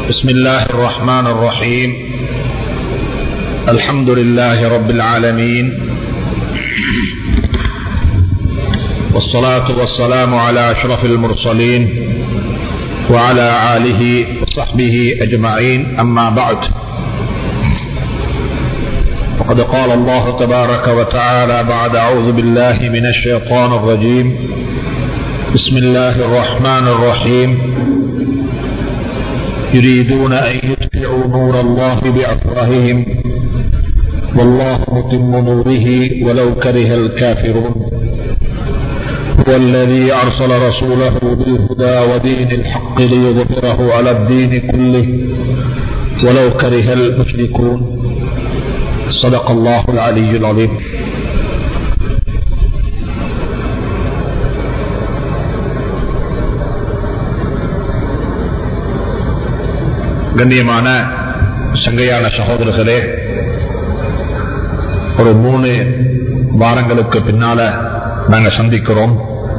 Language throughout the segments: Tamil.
بسم الله الرحمن الرحيم الحمد لله رب العالمين والصلاة والسلام على أشرف المرسلين وعلى آله وصحبه أجمعين أما بعد فقد قال الله تبارك وتعالى بعد أعوذ بالله من الشيطان الرجيم بسم الله الرحمن الرحيم يريدون أن يطفئوا نور الله بأفواههم والله متم نوره ولو كره الكافرون هو الذي أرسل رسوله بالهدى ودين الحق ليظهره على الدين كله ولو كره المشركون صدق الله العلي العظيم கண்ணியமான சங்கையான சகோதரர்களே ஒரு மூணு வாரங்களுக்கு பின்னால நாங்க சந்திக்கிறோம்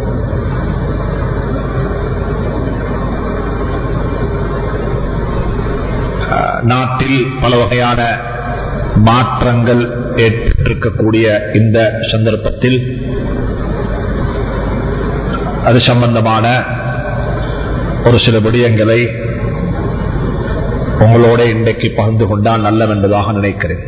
நாட்டில் பல வகையான மாற்றங்கள் ஏற்பட்டிருக்கக்கூடிய இந்த சந்தர்ப்பத்தில் அது சம்பந்தமான ஒரு சில விடயங்களை உங்களோட இன்றைக்கு பகிர்ந்து கொண்டால் நல்லவென்றதாக நினைக்கிறேன்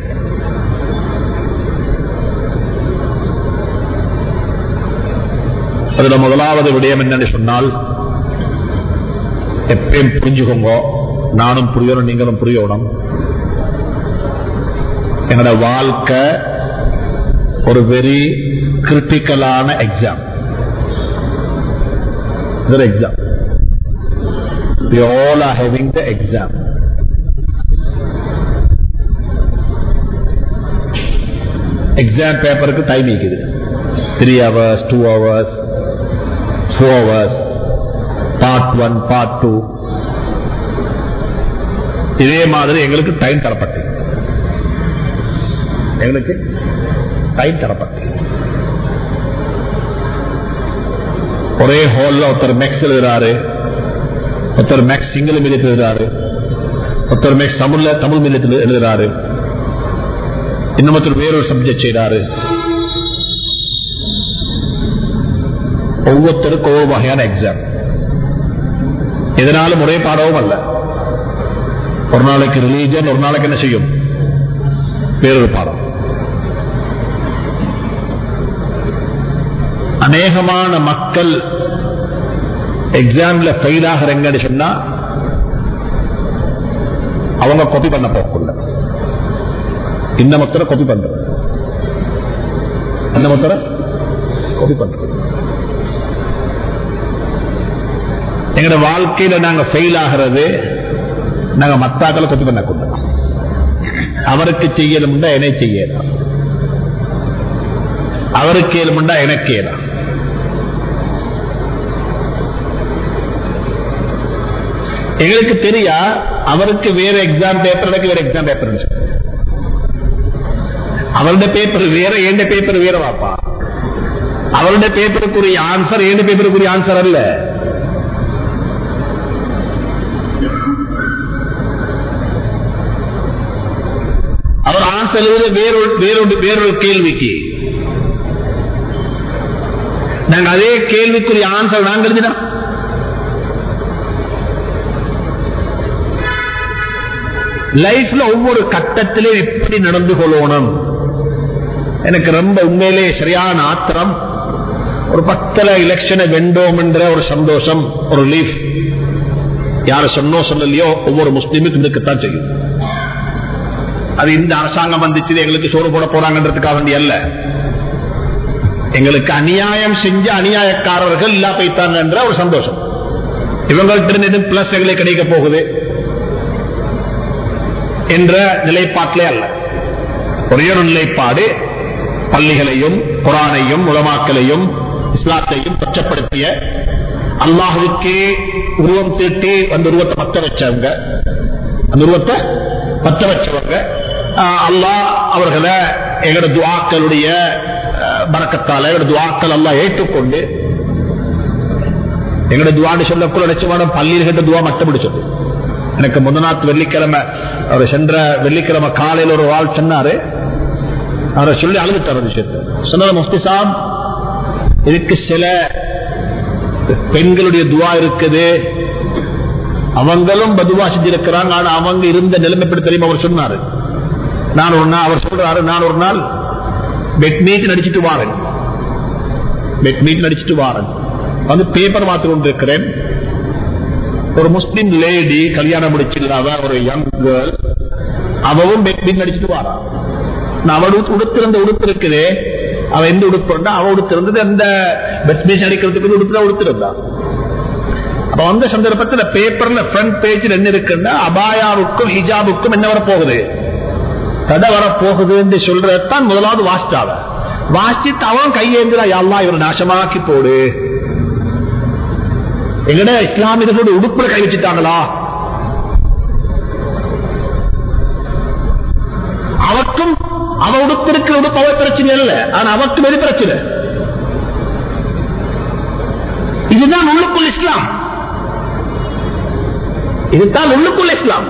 அதுல முதலாவது விடயம் என்னன்னு சொன்னால் எப்பயும் புரிஞ்சுக்கோங்க நானும் புரியணும் நீங்களும் புரியணும் என்னோட வாழ்க்கை ஒரு வெரி கிரிட்டிக்கலான exam exam We all are having the exam. Exam பேப்பருக்கு டைம் இருக்குது three hours two hours four hours part one part two இதே மாதிரி எங்களுக்கு டைம் தரப்பட்டு எங்களுக்கு டைம் தரப்பட்டு ஒரே ஹால்ல ஒருத்தர் மேக்ஸ் எழுதுறாரு ஒருத்தர் மேக்ஸ் சிங்கள மீடியத்தில் எழுதுறாரு ஒருத்தர் மேக்ஸ் தமிழ்ல தமிழ் மீடியத்தில் எழுதுறாரு இன்னமொருத்தர் வேறொரு சப்ஜெக்ட் செய்யறாரு ஒவ்வொருத்தருக்கும் ஒவ்வொரு வகையான எக்ஸாம் இதனால முறை பாடவும் அல்ல ஒரு நாளைக்கு ரிலீஜன் ஒரு நாளைக்கு என்ன செய்யும் வேறொரு பாடம் அநேகமான மக்கள் எக்ஸாம்ல ஃபெயில் ஆகிறங்கன்னு சொன்னா அவங்க காப்பி பண்ண போகக்குள்ள இந்த மொத்தர காப்பி பண்ற அந்த மொத்தர காப்பி பண்ற எங்களோட வாழ்க்கையில நாங்க ஃபெயில் ஆகிறது நாங்க மத்தாக்களை காப்பி பண்ணக்கூட அவருக்கு செய்யணும்னா என்னை செய்யலாம் அவருக்கு ஏழுமுண்டா எனக்கு ஏலாம் எங்களுக்கு தெரியா அவருக்கு வேற எக்ஸாம் பேப்பர் எனக்கு வேற எக்ஸாம் பேப்பர் அவருடைய பேப்பர் வேற எந்த பேப்பர் வேற வாப்பா அவருடைய பேப்பருக்குரிய ஆன்சர் எந்த பேப்பருக்குரிய ஆன்சர் அல்ல அவர் ஆன்சர் வேறொரு வேறொரு வேறொரு கேள்விக்கு நாங்க அதே கேள்விக்குரிய ஆன்சர் நாங்க எழுதினா லைஃப்ல ஒவ்வொரு கட்டத்திலும் எப்படி நடந்து கொள்ளணும் எனக்கு ரொம்ப உண்மையிலே சரியான ஆத்திரம் ஒரு பக்கல எலெக்ஷனை வெண்டோம் என்ற ஒரு சந்தோஷம் ஒரு லீஃப் யார சொன்னோ சொல்லலையோ ஒவ்வொரு முஸ்லீமுக்கும் இருக்கத்தான் செய்யும் அது இந்த அரசாங்கம் வந்துச்சு எங்களுக்கு சோறு போட போறாங்கன்றதுக்காக வேண்டிய அல்ல எங்களுக்கு அநியாயம் செஞ்ச அநியாயக்காரர்கள் இல்லா போய்த்தாங்க என்ற ஒரு சந்தோஷம் இவங்கள்ட்ட பிளஸ் எங்களுக்கு கிடைக்க போகுது என்ற நிலைப்பாட்டிலே அல்ல ஒரே ஒரு நிலைப்பாடு பள்ளிகளையும் குரானையும் உலமாக்களையும் இஸ்லாத்தையும் கொச்சப்படுத்திய அல்லாஹுக்கே உருவம் தீட்டி அந்த உருவத்தை பத்த வச்சவங்க அந்த உருவத்தை பத்த வச்சவங்க அல்லாஹ் அவர்களை எங்களோட துவாக்களுடைய பறக்கத்தால எங்களோட துவாக்கள் எல்லாம் ஏற்றுக்கொண்டு எங்களோட துவான்னு சொல்லக்குள்ள நிச்சயமான பள்ளியில் கேட்ட துவா மட்டும் சொல்லு எனக்கு முதநாத்து வெள்ளிக்கிழமை அவர் சென்ற வெள்ளிக்கிழமை காலையில் ஒரு வாழ் சொன்னாரு அவரை சொல்லி அழுதுட்டார் அந்த விஷயத்தை சொன்னது முஃப்தி சாப் இதுக்கு சில பெண்களுடைய துவா இருக்குது அவங்களும் பதுவா செஞ்சிருக்கிறாங்க ஆனா அவங்க இருந்த நிலைமை எப்படி தெரியுமா அவர் சொன்னாரு நான் ஒரு நாள் அவர் சொல்றாரு நான் ஒரு நாள் பெட் மீட் நடிச்சிட்டு வாரேன் பெட் மீட் நடிச்சிட்டு வாரேன் வந்து பேப்பர் மாத்து கொண்டிருக்கிறேன் ஒரு முஸ்லிம் லேடி கல்யாணம் முடிச்சில்லாத ஒரு யங் கேர்ள் அவவும் பெட் மீட் நடிச்சிட்டு வாரா நான் அவள் உடுத்து- உடுத்திருந்த உடுப்பு இருக்குது அவ எந்த உடுப்பு இருந்தா அவ உடுத்திருந்தது அந்த பெட் மீட் அடிக்கிறதுக்கு உடுப்பு தான் உடுத்திருந்தா அப்ப அந்த சந்தர்ப்பத்தில் பேப்பர்ல ஃப்ரண்ட் பேஜில் என்ன இருக்குன்னா அபாயாவுக்கும் ஹிஜாபுக்கும் என்ன வர போகுது தடை வர போகுது என்று சொல்றதான் முதலாவது வாசிட்டாவ வாசிட்டு அவன் கையேந்திரா யாழ்லா இவர் நாசமாக்கி போடு எங்கட இஸ்லாமியர்களோட உடுப்புல கை வச்சுட்டாங்களா அவக்கும் அவ உடுப்பிருக்கிற உடுப்பு அவ பிரச்சனை இல்ல ஆனா அவக்கு வெறி பிரச்சனை இதுதான் உள்ளுக்குள் இஸ்லாம் இதுதான் உள்ளுக்குள் இஸ்லாம்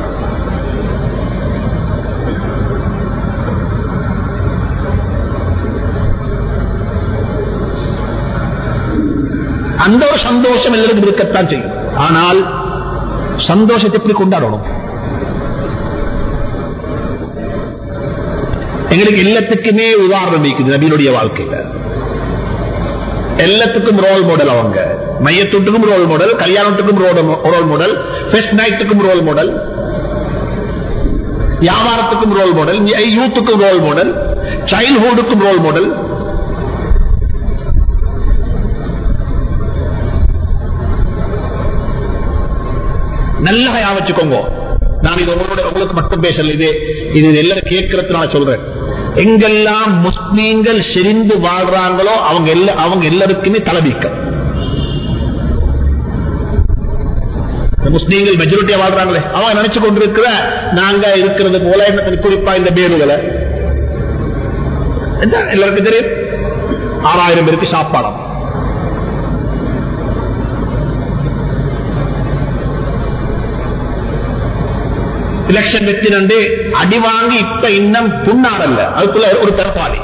அந்த ஒரு சந்தோஷம் எல்லாருக்கும் இருக்கத்தான் செய்யும் ஆனால் சந்தோஷத்தை எப்படி கொண்டாடணும் எங்களுக்கு எல்லாத்துக்குமே உதாரணம் இருக்குது நபியினுடைய வாழ்க்கையில எல்லாத்துக்கும் ரோல் மாடல் அவங்க மையத்துட்டுக்கும் ரோல் மாடல் கல்யாணத்துக்கும் ரோல் மாடல் ஃபெஸ்ட் நைட்டுக்கும் ரோல் மாடல் வியாபாரத்துக்கும் ரோல் மாடல் யூத்துக்கும் ரோல் மாடல் சைல்ட்ஹுட்டுக்கும் ரோல் மாடல் நல்லா ஞாபகம் வச்சுக்கோங்க நான் இது உங்களோட உங்களுக்கு மட்டும் பேசல இது இது எல்லாரும் கேட்கறதுனால சொல்றேன் எங்கெல்லாம் முஸ்லீம்கள் செறிந்து வாழ்றாங்களோ அவங்க எல்லா அவங்க எல்லாருக்குமே தலைவீக்கம் முஸ்லீம்கள் மெஜாரிட்டியா வாழ்றாங்களே அவங்க நினைச்சு கொண்டிருக்கிற நாங்க இருக்கிறது போல என்ன குறிப்பா இந்த பேருகளை என்ன எல்லாருக்கும் தெரியும் ஆறாயிரம் பேருக்கு சாப்பாடம் எலெக்ஷன் வெற்றி நண்டு அடி வாங்கி இப்ப இன்னும் புண்ணாடல்ல அதுக்குள்ள ஒரு தரப்பாளி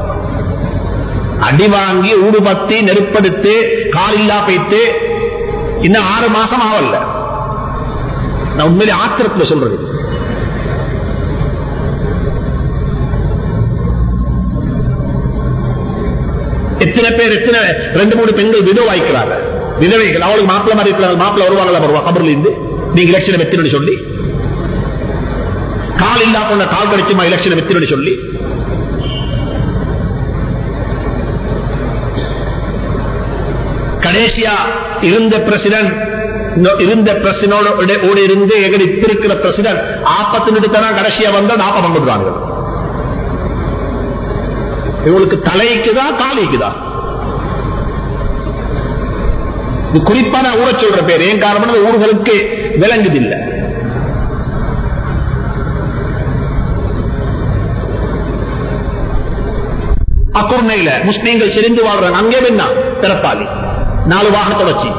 அடி வாங்கி ஊடுபத்தி நெருப்படுத்து காலில்லா போயிட்டு இன்னும் ஆறு மாசம் ஆவல்ல நான் உண்மையிலே ஆத்திரத்துல சொல்றது எத்தனை பேர் எத்தனை ரெண்டு மூணு பெண்கள் விதவாய்க்கிறாங்க விதவைகள் அவளுக்கு மாப்பிள்ள மாதிரி இருக்கிறாங்க மாப்பிள்ள வருவாங்களா வருவா கபர்ல இருந்து நீங்க எலெக்ஷனை வெற்றினு சொல்லி கால் இல்லா போன கால் கடிச்சுமா எலெக்ஷனை வெற்றினு சொல்லி கடைசியா இருந்த பிரசிடன்ட் இருந்த பிரசிடோட இருந்து எங்க இப்ப இருக்கிற பிரசிடன்ட் ஆப்பத்தினுட்டு தான் கடைசியா வந்தா நாப்ப பங்குறாங்க இவங்களுக்கு தலைக்குதா காலிக்குதா இது குறிப்பான ஊரை சொல்ற பேர் ஏன் காரணம் ஊர்களுக்கு விளங்குதில்லை அக்குர்ணையில முஸ்லீம்கள் செறிந்து வாழ்றாங்க அங்கே என்ன பிறப்பாளி நாலு வாகனத்தை வச்சு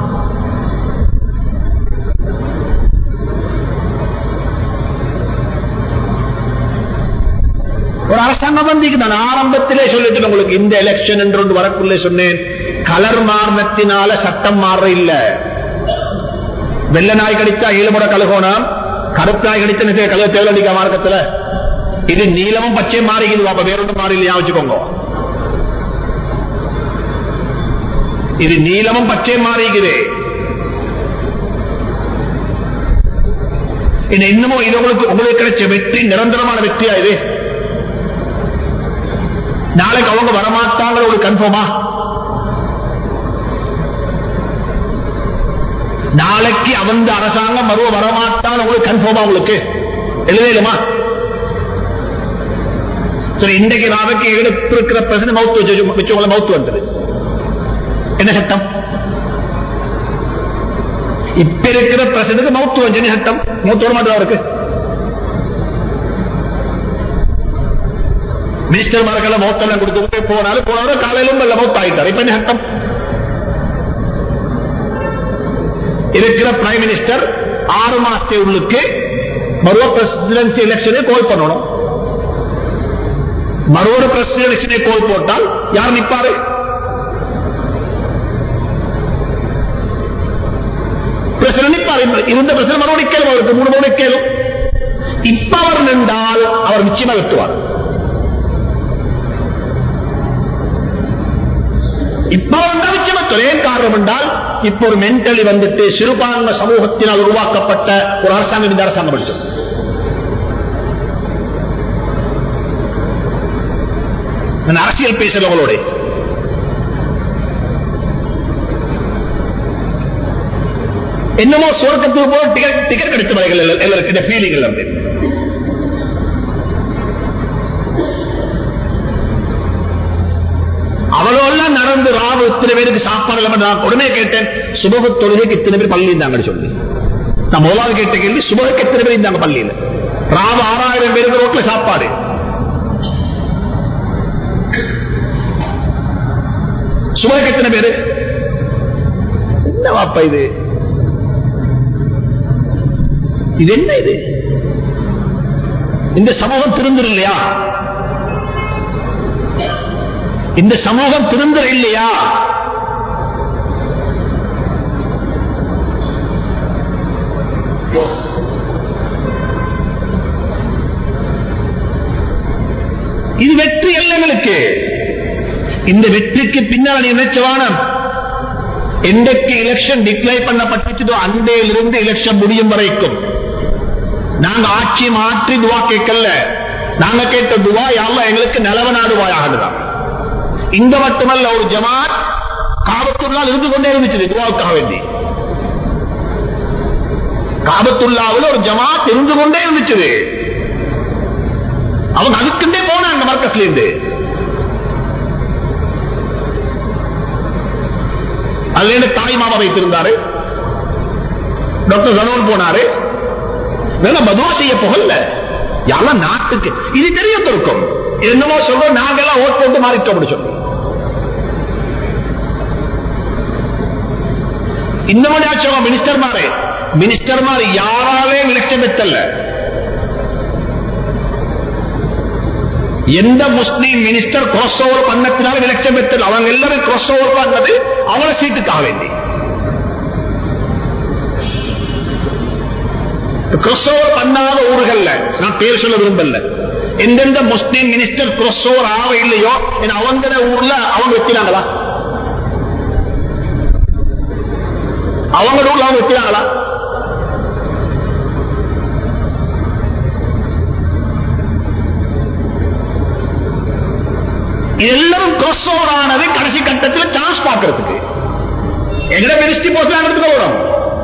ஒரு அரசாங்கம் வந்து நான் ஆரம்பத்திலே சொல்லிட்டு உங்களுக்கு இந்த எலெக்ஷன் என்று ஒன்று வரக்குள்ளே சொன்னேன் கலர் மாறினத்தினால சட்டம் மாற இல்ல வெள்ள நாய் கடிச்சா ஈழமுட கழுகோணம் கருப்பு நாய் கடித்த கழுக தேவலடிக்க மார்க்கத்துல இது நீளமும் பச்சை மாறிக்குது பாப்பா வேறொன்று மாறி இல்லையா வச்சுக்கோங்க இது நீளமும் பச்சை மாறிக்குது இன்னமும் இது உங்களுக்கு உங்களுக்கு கிடைச்ச வெற்றி நிரந்தரமான வெற்றியா இது நாளைக்கு அவங்க வரமாட்டாங்க ஒரு கன்ஃபார்மா நாளைக்கு அவங்க அரசாங்கம் வருவ வரமாட்டான் உங்களுக்கு கன்ஃபார்மா உங்களுக்கு எழுதலுமா சரி இன்றைக்கு நாளைக்கு எடுப்பு இருக்கிற பிரச்சனை மவுத்து வச்சு வச்சவங்கள மவுத்து வந்தது என்ன சட்டம் இப்ப இருக்கிற பிரச்சனைக்கு மவுத்து வச்சு சட்டம் மவுத்து வர மாட்டா இருக்கு மினிஸ்டர் மார்க்கெல்லாம் மௌத்தெல்லாம் கொடுத்து போனாலும் போனவரும் காலையிலும் நல்ல மௌத் ஆகிட்டார் இப்ப என்ன சட்டம் இருக்கிற பிரைம் மினிஸ்டர் ஆறு மாசத்தை உள்ளுக்கு மறுவ பிரசிடென்சி எலெக்ஷனே கோல் பண்ணணும் மறுவ பிரசிடென்ட் எலெக்ஷனே கோல் போட்டால் யார் நிப்பாரு பிரசிடென்ட் நிப்பாரு இருந்த பிரசிடென்ட் மறுபடியும் கேள்வி அவருக்கு மூணு மூணு கேள்வி இப்ப அவர் நின்றால் அவர் நிச்சயமா வெட்டுவார் இப்ப வந்தால் நிச்சயமா ஏன் காரணம் என்றால் இப்ப ஒரு மென்டலி வந்துட்டு சிறுபான்மை சமூகத்தினால் உருவாக்கப்பட்ட ஒரு அரசாங்கம் இந்த அரசாங்கம் படிச்சது நான் அரசியல் பேசுறவங்களோட என்னமோ சுவர்க்கத்துக்கு போல டிக்கெட் டிக்கெட் கிடைச்ச வரைகள் எல்லாருக்கும் இந்த ஃபீலிங் எல்லாம் அவ்வளோலாம் நடந்து ராவு இத்தனை பேருக்கு சாப்பாடு இல்லாம நான் உடனே கேட்டேன் சுபக தொழுகைக்கு இத்தனை பேர் பள்ளி இருந்தாங்கன்னு சொல்லி நான் முதலாவது கேட்ட கேள்வி சுபகுக்கு எத்தனை பேர் இருந்தாங்க பள்ளியில ராவு ஆறாயிரம் பேருக்கு ரோட்ல சாப்பாடு சுபகுக்கு எத்தனை பேரு என்ன வாப்பா இது இது என்ன இது இந்த சமூகம் திருந்துரு இல்லையா இந்த சமூகம் திருந்துரு இல்லையா இது வெற்றி எங்களுக்கு இந்த வெற்றிக்கு பின்னால் நீ நினைச்சவானம் என்றைக்கு எலெக்ஷன் டிக்ளேர் பண்ணப்பட்டுச்சதோ அண்டையிலிருந்து எலெக்ஷன் முடியும் வரைக்கும் நாங்க ஆட்சி மாற்றி துவா கேட்கல நாங்க கேட்ட துவா யாரெல்லாம் எங்களுக்கு நிலவ நாடுவாயாகலாம் இங்க மட்டுமல்ல ஒரு ஜமாத் காபத்துள்ளால் இருந்து கொண்டே இருந்துச்சு துவாவுக்காக வேண்டி காபத்துள்ளாவில் ஒரு ஜமாத் இருந்து கொண்டே இருந்துச்சு அவங்க அதுக்குண்டே போனாங்க மர்க்கஸ்ல இருந்து அதுல தாய் மாமா வைத்திருந்தாரு டாக்டர் சனோன் போனாரு வேணா பதுவா செய்ய புகழ்ல யாரெல்லாம் நாட்டுக்கு இது தெரிய இருக்கும் என்னமோ சொல்றோம் நாங்கெல்லாம் ஓட் போட்டு மாறிட்டோம் அப்படி சொல்றோம் இன்னமும் ஆச்சோம் மினிஸ்டர் மாறு மினிஸ்டர் மாறு யாராலே எலெக்ஷன் பெற்றல்ல எந்த முஸ்லீம் மினிஸ்டர் கிராஸ் ஓவர் பண்ணத்தினாலும் எலெக்ஷன் பெற்றல் அவங்க எல்லாரும் கிராஸ் ஓவர் பண்ணது அவள சீட்டுக்காக வேண்டி கிராஸ் ஓவர் பண்ணாத ஊர்கள்ல நான் பேர் சொல்ல விரும்பல எந்தெந்த முஸ்லீம் மினிஸ்டர் கிராஸ் ஓவர் ஆக இல்லையோ அவங்க ஊர்ல அவங்க வைக்கிறாங்களா அவங்க ஊர்ல அவங்க வைக்கிறாங்களா எல்லாரும் கிராஸ் ஓவர் ஆனது கடைசி கட்டத்தில் சான்ஸ் பார்க்கறதுக்கு எங்கட மினிஸ்ட்ரி போஸ்ட் எடுத்துக்க வரும்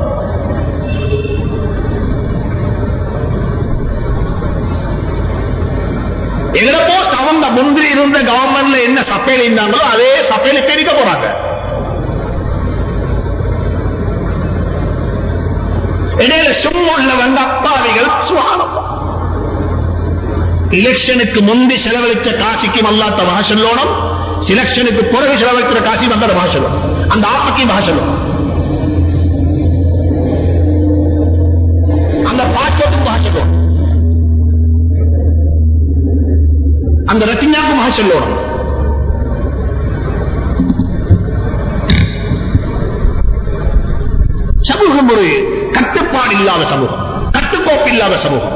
எங்கட போஸ்ட் அவங்க முந்திரி இருந்த கவர்மெண்ட்ல என்ன சப்பையில இருந்தாங்களோ அதே சப்பையில தெரிவிக்க போறாங்க இடையில சும்முள்ள வந்த அப்பாவிகள் சுவானப்பா எலெக்ஷனுக்கு முந்தி செலவழித்த காசிக்கும் அல்லாத்த பாஷல்லோனம் சிலெக்ஷனுக்கு பிறகு செலவழிக்கிற காசியும் அந்த பாஷலும் அந்த ஆப்பைக்கும் பாஷலும் அந்த பாட்டோட்டுக்கும் பாஷலும் அந்த ரத்தினாக்கும் பாஷல்லோனம் சமூகம் ஒரு கட்டுப்பாடு இல்லாத சமூகம் கட்டுக்கோப்பு இல்லாத சமூகம்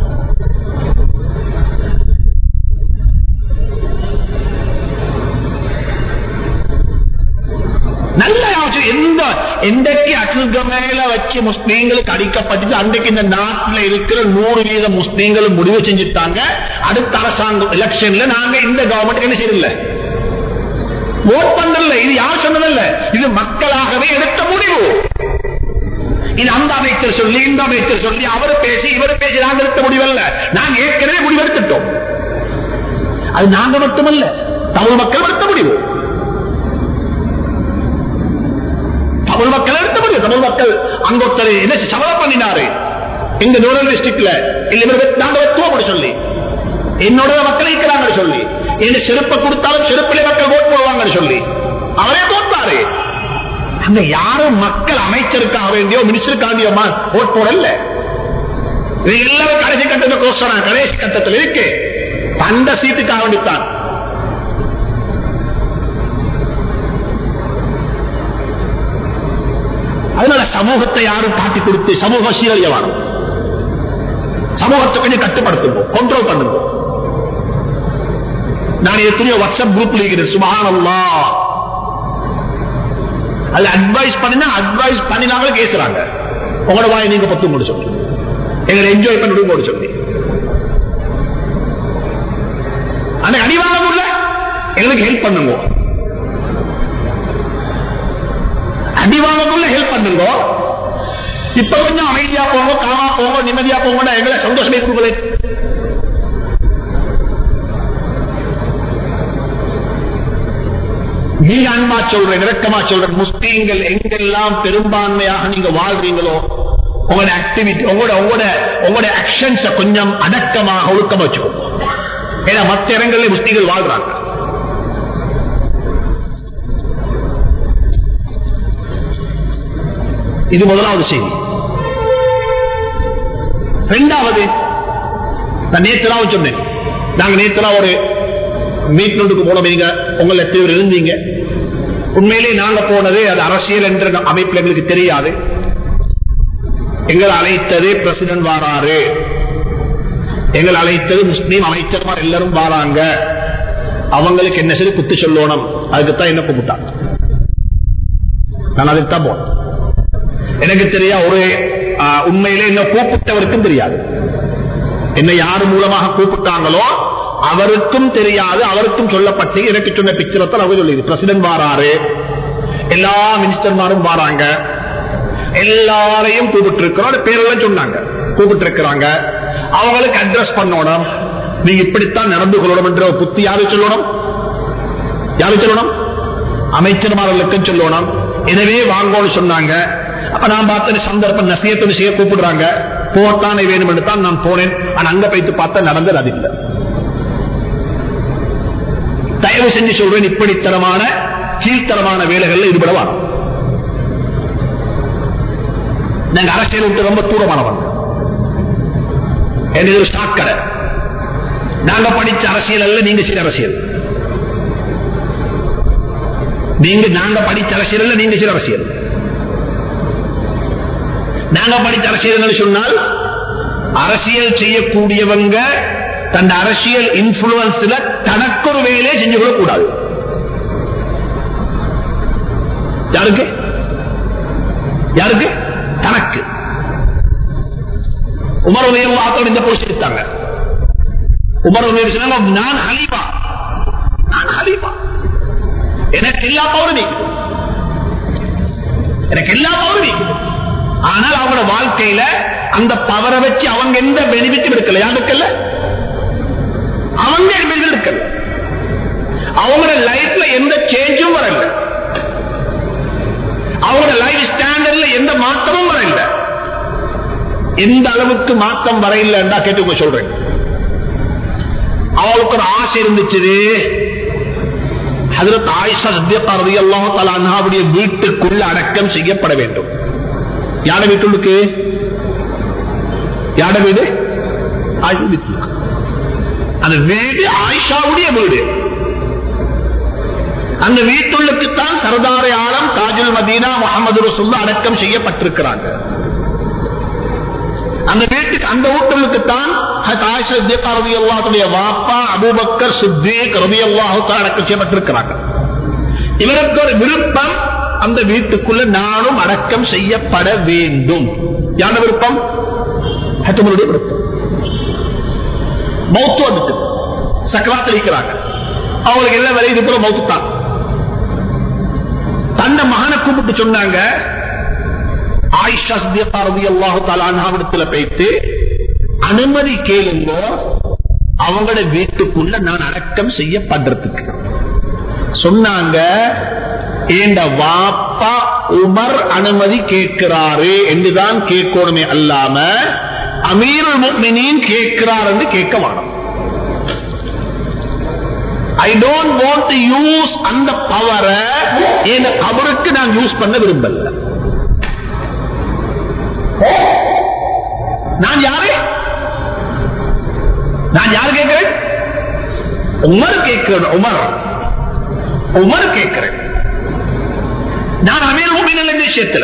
நல்ல எந்த எந்தக்கு அட்டுக மேல வச்சு முஸ்லீம்களுக்கு அடிக்கப்பட்டு அன்றைக்கு இந்த நாட்டில் இருக்கிற நூறு வீத முஸ்லீம்களும் முடிவு செஞ்சுட்டாங்க அடுத்த அரசாங்கம் எலெக்ஷன்ல நாங்க இந்த கவர்மெண்ட் என்ன செய்யல ஓட் பண்ணல இது யார் சொன்னதல்ல இது மக்களாகவே எடுத்த முடிவு இது அந்த அமைச்சர் சொல்லி இந்த அமைச்சர் சொல்லி அவர் பேசி இவர் பேசி நாங்க எடுத்த முடிவல்ல நாங்க ஏற்கனவே முடிவெடுத்துட்டோம் அது நாங்க மட்டுமல்ல தமிழ் மக்கள் எடுத்த முடிவு தமிழ் மக்கள் எடுத்த முடிவு தமிழ் மக்கள் அங்க ஒருத்தர் என்ன சபதம் பண்ணினாரு இந்த நூறல் டிஸ்ட்ரிக்ட்ல இல்ல நாங்க வெத்துவோம் சொல்லி என்னோட மக்கள் இருக்கிறாங்க சொல்லி என்ன செருப்பை கொடுத்தாலும் செருப்பிலே மக்கள் ஓட் போடுவாங்க சொல்லி அவரே தோத்தாரு அங்க யாரும் மக்கள் அமைச்சருக்காக வேண்டியோ மினிஸ்டருக்காக வேண்டியோ ஓட் போடல இது எல்லாரும் கடைசி கட்டத்தில் கோசம் கடைசி கட்டத்தில் இருக்கு அந்த சீட்டுக்காக வேண்டித்தான் அதனால சமூகத்தை யாரும் காட்டி கொடுத்து சமூக சீரழிய வரும் சமூகத்தை கொஞ்சம் கட்டுப்படுத்துங்க கண்ட்ரோல் பண்ணுங்க நான் எத்தனையோ வாட்ஸ்அப் குரூப்ல இருக்கிறேன் சுபானல்லா அதுல அட்வைஸ் பண்ணினா அட்வைஸ் பண்ணினாங்களும் கேசுறாங்க உங்களோட வாய் நீங்க பத்து முடிச்சு சொல்லி எங்களை என்ஜாய் பண்ணி போட சொல்லி ஆனா அடிவாங்க இல்ல எங்களுக்கு ஹெல்ப் பண்ணுங்க அடிவாங்கக்குள்ள ஹெல்ப் பண்ணுங்க இப்ப கொஞ்சம் அமைதியா போங்க காமா போங்க நிம்மதியா போங்க எங்களை சந்தோஷமே கொடுக்கல நீங்க அன்பா சொல்றேன் இறக்கமா சொல்றேன் முஸ்லீம்கள் எங்கெல்லாம் பெரும்பான்மையாக நீங்க வாழ்றீங்களோ உங்களோட ஆக்டிவிட்டி உங்களோட உங்களோட உங்களோட ஆக்ஷன்ஸ கொஞ்சம் அடக்கமாக ஒழுக்கமா வச்சுக்கோங்க ஏன்னா மற்ற இடங்கள்ல முஸ்லீம்கள் வாழ்றாங்க இது முதலாவது செய்தி இரண்டாவது நான் நேற்றுலாம் சொன்னேன் நாங்க நேற்றுலாம் ஒரு மீட்நொண்டுக்கு போனோம் நீங்க உங்களை எத்தனை இருந்தீங்க உண்மையிலே நாங்க போனது அது அரசியல் என்ற அமைப்பில் எங்களுக்கு தெரியாது எங்களை அழைத்தது பிரசிடன்ட் வாராரு எங்களை அழைத்தது முஸ்லீம் அமைச்சர்மார் எல்லாரும் வாராங்க அவங்களுக்கு என்ன சரி குத்து சொல்லணும் அதுக்குத்தான் என்ன கூப்பிட்டாங்க நான் அதுக்கு தான் போனேன் எனக்கு தெரியா ஒரு உண்மையிலே என்ன கூப்பிட்டவருக்கும் தெரியாது என்ன யாரு மூலமாக கூப்பிட்டாங்களோ அவருக்கும் தெரியாது அவருக்கும் சொல்லப்பட்டு எனக்கு சொன்ன பிக்சரத்தில் அவங்க சொல்லி பிரசிடன்ட் வாராரு எல்லா மினிஸ்டர்மாரும் வாராங்க எல்லாரையும் கூப்பிட்டு இருக்கிறோம் பேரெல்லாம் சொன்னாங்க கூப்பிட்டு இருக்கிறாங்க அவங்களுக்கு அட்ரஸ் பண்ணணும் நீங்க இப்படித்தான் நடந்து கொள்ளணும் என்ற புத்தி யாரு சொல்லணும் யாரு சொல்லணும் அமைச்சர்மார்களுக்கும் சொல்லணும் எனவே வாங்கோன்னு சொன்னாங்க அப்ப நான் பார்த்த சந்தர்ப்பம் நசியத்தொரு செய்ய கூப்பிடுறாங்க போட்டானே வேணும் என்று தான் நான் போனேன் ஆனா அங்க போயிட்டு பார்த்தா நடந்தது அது இல்லை தயவு செஞ்சு சொல்றேன் இப்படித்தரமான கீழ்த்தரமான வேலைகள்ல ஈடுபடவான் நாங்க அரசியல் விட்டு ரொம்ப தூரமானவன் என்னது ஒரு ஸ்டாக் கடை நாங்க படிச்ச அரசியல் அல்ல நீங்க செய்த அரசியல் நீங்க நாங்க படிச்ச அரசியல் அல்ல நீங்க செய்த அரசியல் நாங்க படிச்ச அரசியல் சொன்னால் அரசியல் செய்யக்கூடியவங்க தன் அரசியல் இன்ஃபுளுன்ஸ்ல தனக்கு ஒரு வேலையை செஞ்சு கொள்ள கூடாது யாருக்கு யாருக்கு தனக்கு உமர் உதயம் இந்த போஸ்ட் எடுத்தாங்க உமர் உதயம் சொன்னாங்க நான் ஹலீபா நான் ஹலீபா எனக்கு எல்லா பவரும் நீக்குது எனக்கு எல்லா பவரும் நீக்குது ஆனால் அவங்களோட வாழ்க்கையில அந்த பவரை வச்சு அவங்க எந்த பெனிஃபிட்டும் எடுக்கல யாருக்கல்ல அவங்க பெனிஃபிட் எடுக்கல அவங்களோட லைஃப்ல எந்த சேஞ்சும் வரல அவங்களோட லைஃப் ஸ்டாண்டர்ட்ல எந்த மாற்றமும் வரல எந்த அளவுக்கு மாற்றம் வரையில்லைன்றா கேட்டுக்கோ சொல்றேன் அவளுக்கு ஒரு ஆசை இருந்துச்சு ஹதரத் ஆயிஷா சத்தியத்தா ரலியல்லாஹு தஆலா அன்ஹாவுடைய வீட்டுக்குள்ள அடக்கம் செய்யப்பட வேண்டும் யார வீட்டுக்கு யார வீடு ஆயிஷா வீட்டுக்கு அந்த வீடு ஆயிஷாவுடைய வீடு அந்த வீட்டுள்ளுக்குத்தான் சரதாரை ஆலம் தாஜுல் மதீனா முகமது ரசுல்லா அடக்கம் செய்யப்பட்டிருக்கிறாங்க அந்த வீட்டுக்கு அந்த வீட்டுக்குத்தான் வாப்பா அபுபக்கர் சித்தீக் ரவி அல்லாஹுத்தான் அடக்கம் செய்யப்பட்டிருக்கிறாங்க இவருக்கு ஒரு விருப்பம் அந்த வீட்டுக்குள்ள நானும் அடக்கம் செய்யப்பட வேண்டும் யார விருப்பம் ஹத்தமனுடைய விருப்பம் மௌத்து வந்துட்டு சக்கராத்தில் இருக்கிறாங்க அவங்களுக்கு என்ன வேலை இது போல மௌத்து தான் தன்னை மகனை கூப்பிட்டு சொன்னாங்க ஆயிஷா சித்தியப்பா ரவி அல்லாஹு தாலாவிடத்துல போயிட்டு அனுமதி கேளுங்க அவங்களோட வீட்டுக்குள்ள நான் அடக்கம் செய்யப்படுறதுக்கு சொன்னாங்க ஏண்ட வாப்பா உமர் அனுமதி கேட்கிறாரு என்றுதான் கேட்கணுமே அல்லாம அமீருல் முக்மினின் கேட்கிறார் என்று கேட்க வேணும் I don't want to use அந்த பவரை என் அவருக்கு நான் யூஸ் பண்ண விரும்பல நான் யாரு நான் யாரு கேட்கிறேன் உமர் கேட்கிறேன் உமர் உமர் கேட்கிறேன் நான் அமீர் உமினல் இந்த விஷயத்துல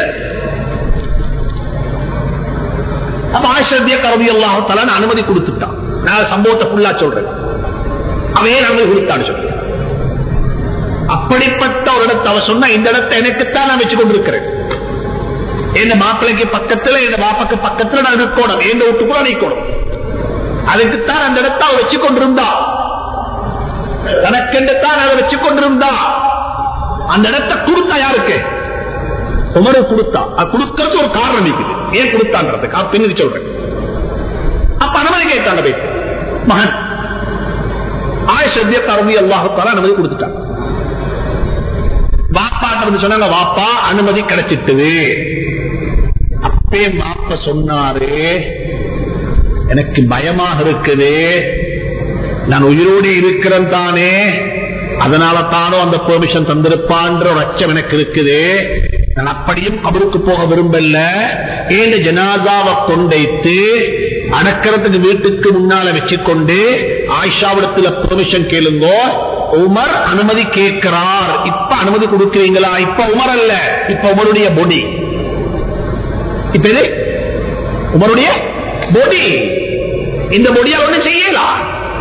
அப்ப ஆசிரத்திய கருதி அல்லாஹால அனுமதி கொடுத்துட்டான் நான் சம்பவத்தை ஃபுல்லா சொல்றேன் அவையே அனுமதி கொடுத்தான்னு சொல்றேன் அப்படிப்பட்ட ஒரு இடத்தை அவ சொன்ன இந்த இடத்தை எனக்குத்தான் நான் வச்சு கொண்டிருக்கிறேன் என் மாப்பிள்ளைக்கு பக்கத்துல என் பாப்பாக்கு பக்கத்துல நான் இருக்கணும் என் வீட்டுக்குள்ள நிற்கணும் அதுக்குத்தான் அந்த இடத்தை அவ வச்சு கொண்டிருந்தா தனக்கென்று தான் அதை வச்சு கொண்டிருந்தா அந்த இடத்தை கொடுத்தா யாருக்கு உமரு கொடுத்தா அது கொடுக்கறது ஒரு காரணம் இருக்குது ஏன் கொடுத்தான்றதுக்கு பின்னாடி சொல்றேன் அப்ப அனுமதி கேட்டாங்க போயிட்டு மகன் ஆயுஷத்திய கருவி அல்லாஹத்தால அனுமதி கொடுத்துட்டாங்க வாப்பாட்ட வந்து சொன்னாங்க வாப்பா அனுமதி கிடைச்சிட்டுது அப்பே வாப்ப சொன்னாரு எனக்கு பயமாக இருக்குது நான் உயிரோடு இருக்கிறேன் தானே அதனால தானும் அந்த பெர்மிஷன் தந்திருப்பான்ற ஒரு அச்சம் எனக்கு இருக்குது நான் அப்படியும் அவருக்கு போக விரும்பல ஏழு ஜனாதாவை கொண்டைத்து அடக்கிறதுக்கு வீட்டுக்கு முன்னால வச்சுக்கொண்டு ஆயிஷாவிடத்துல பெர்மிஷன் கேளுங்கோ உமர் அனுமதி கேட்கிறார் இப்ப அனுமதி கொடுக்கிறீங்களா இப்ப உமர் அல்ல இப்ப உமருடைய பொடி இப்ப இது உமருடைய பொடி இந்த பொடியால் ஒண்ணு செய்யலாம்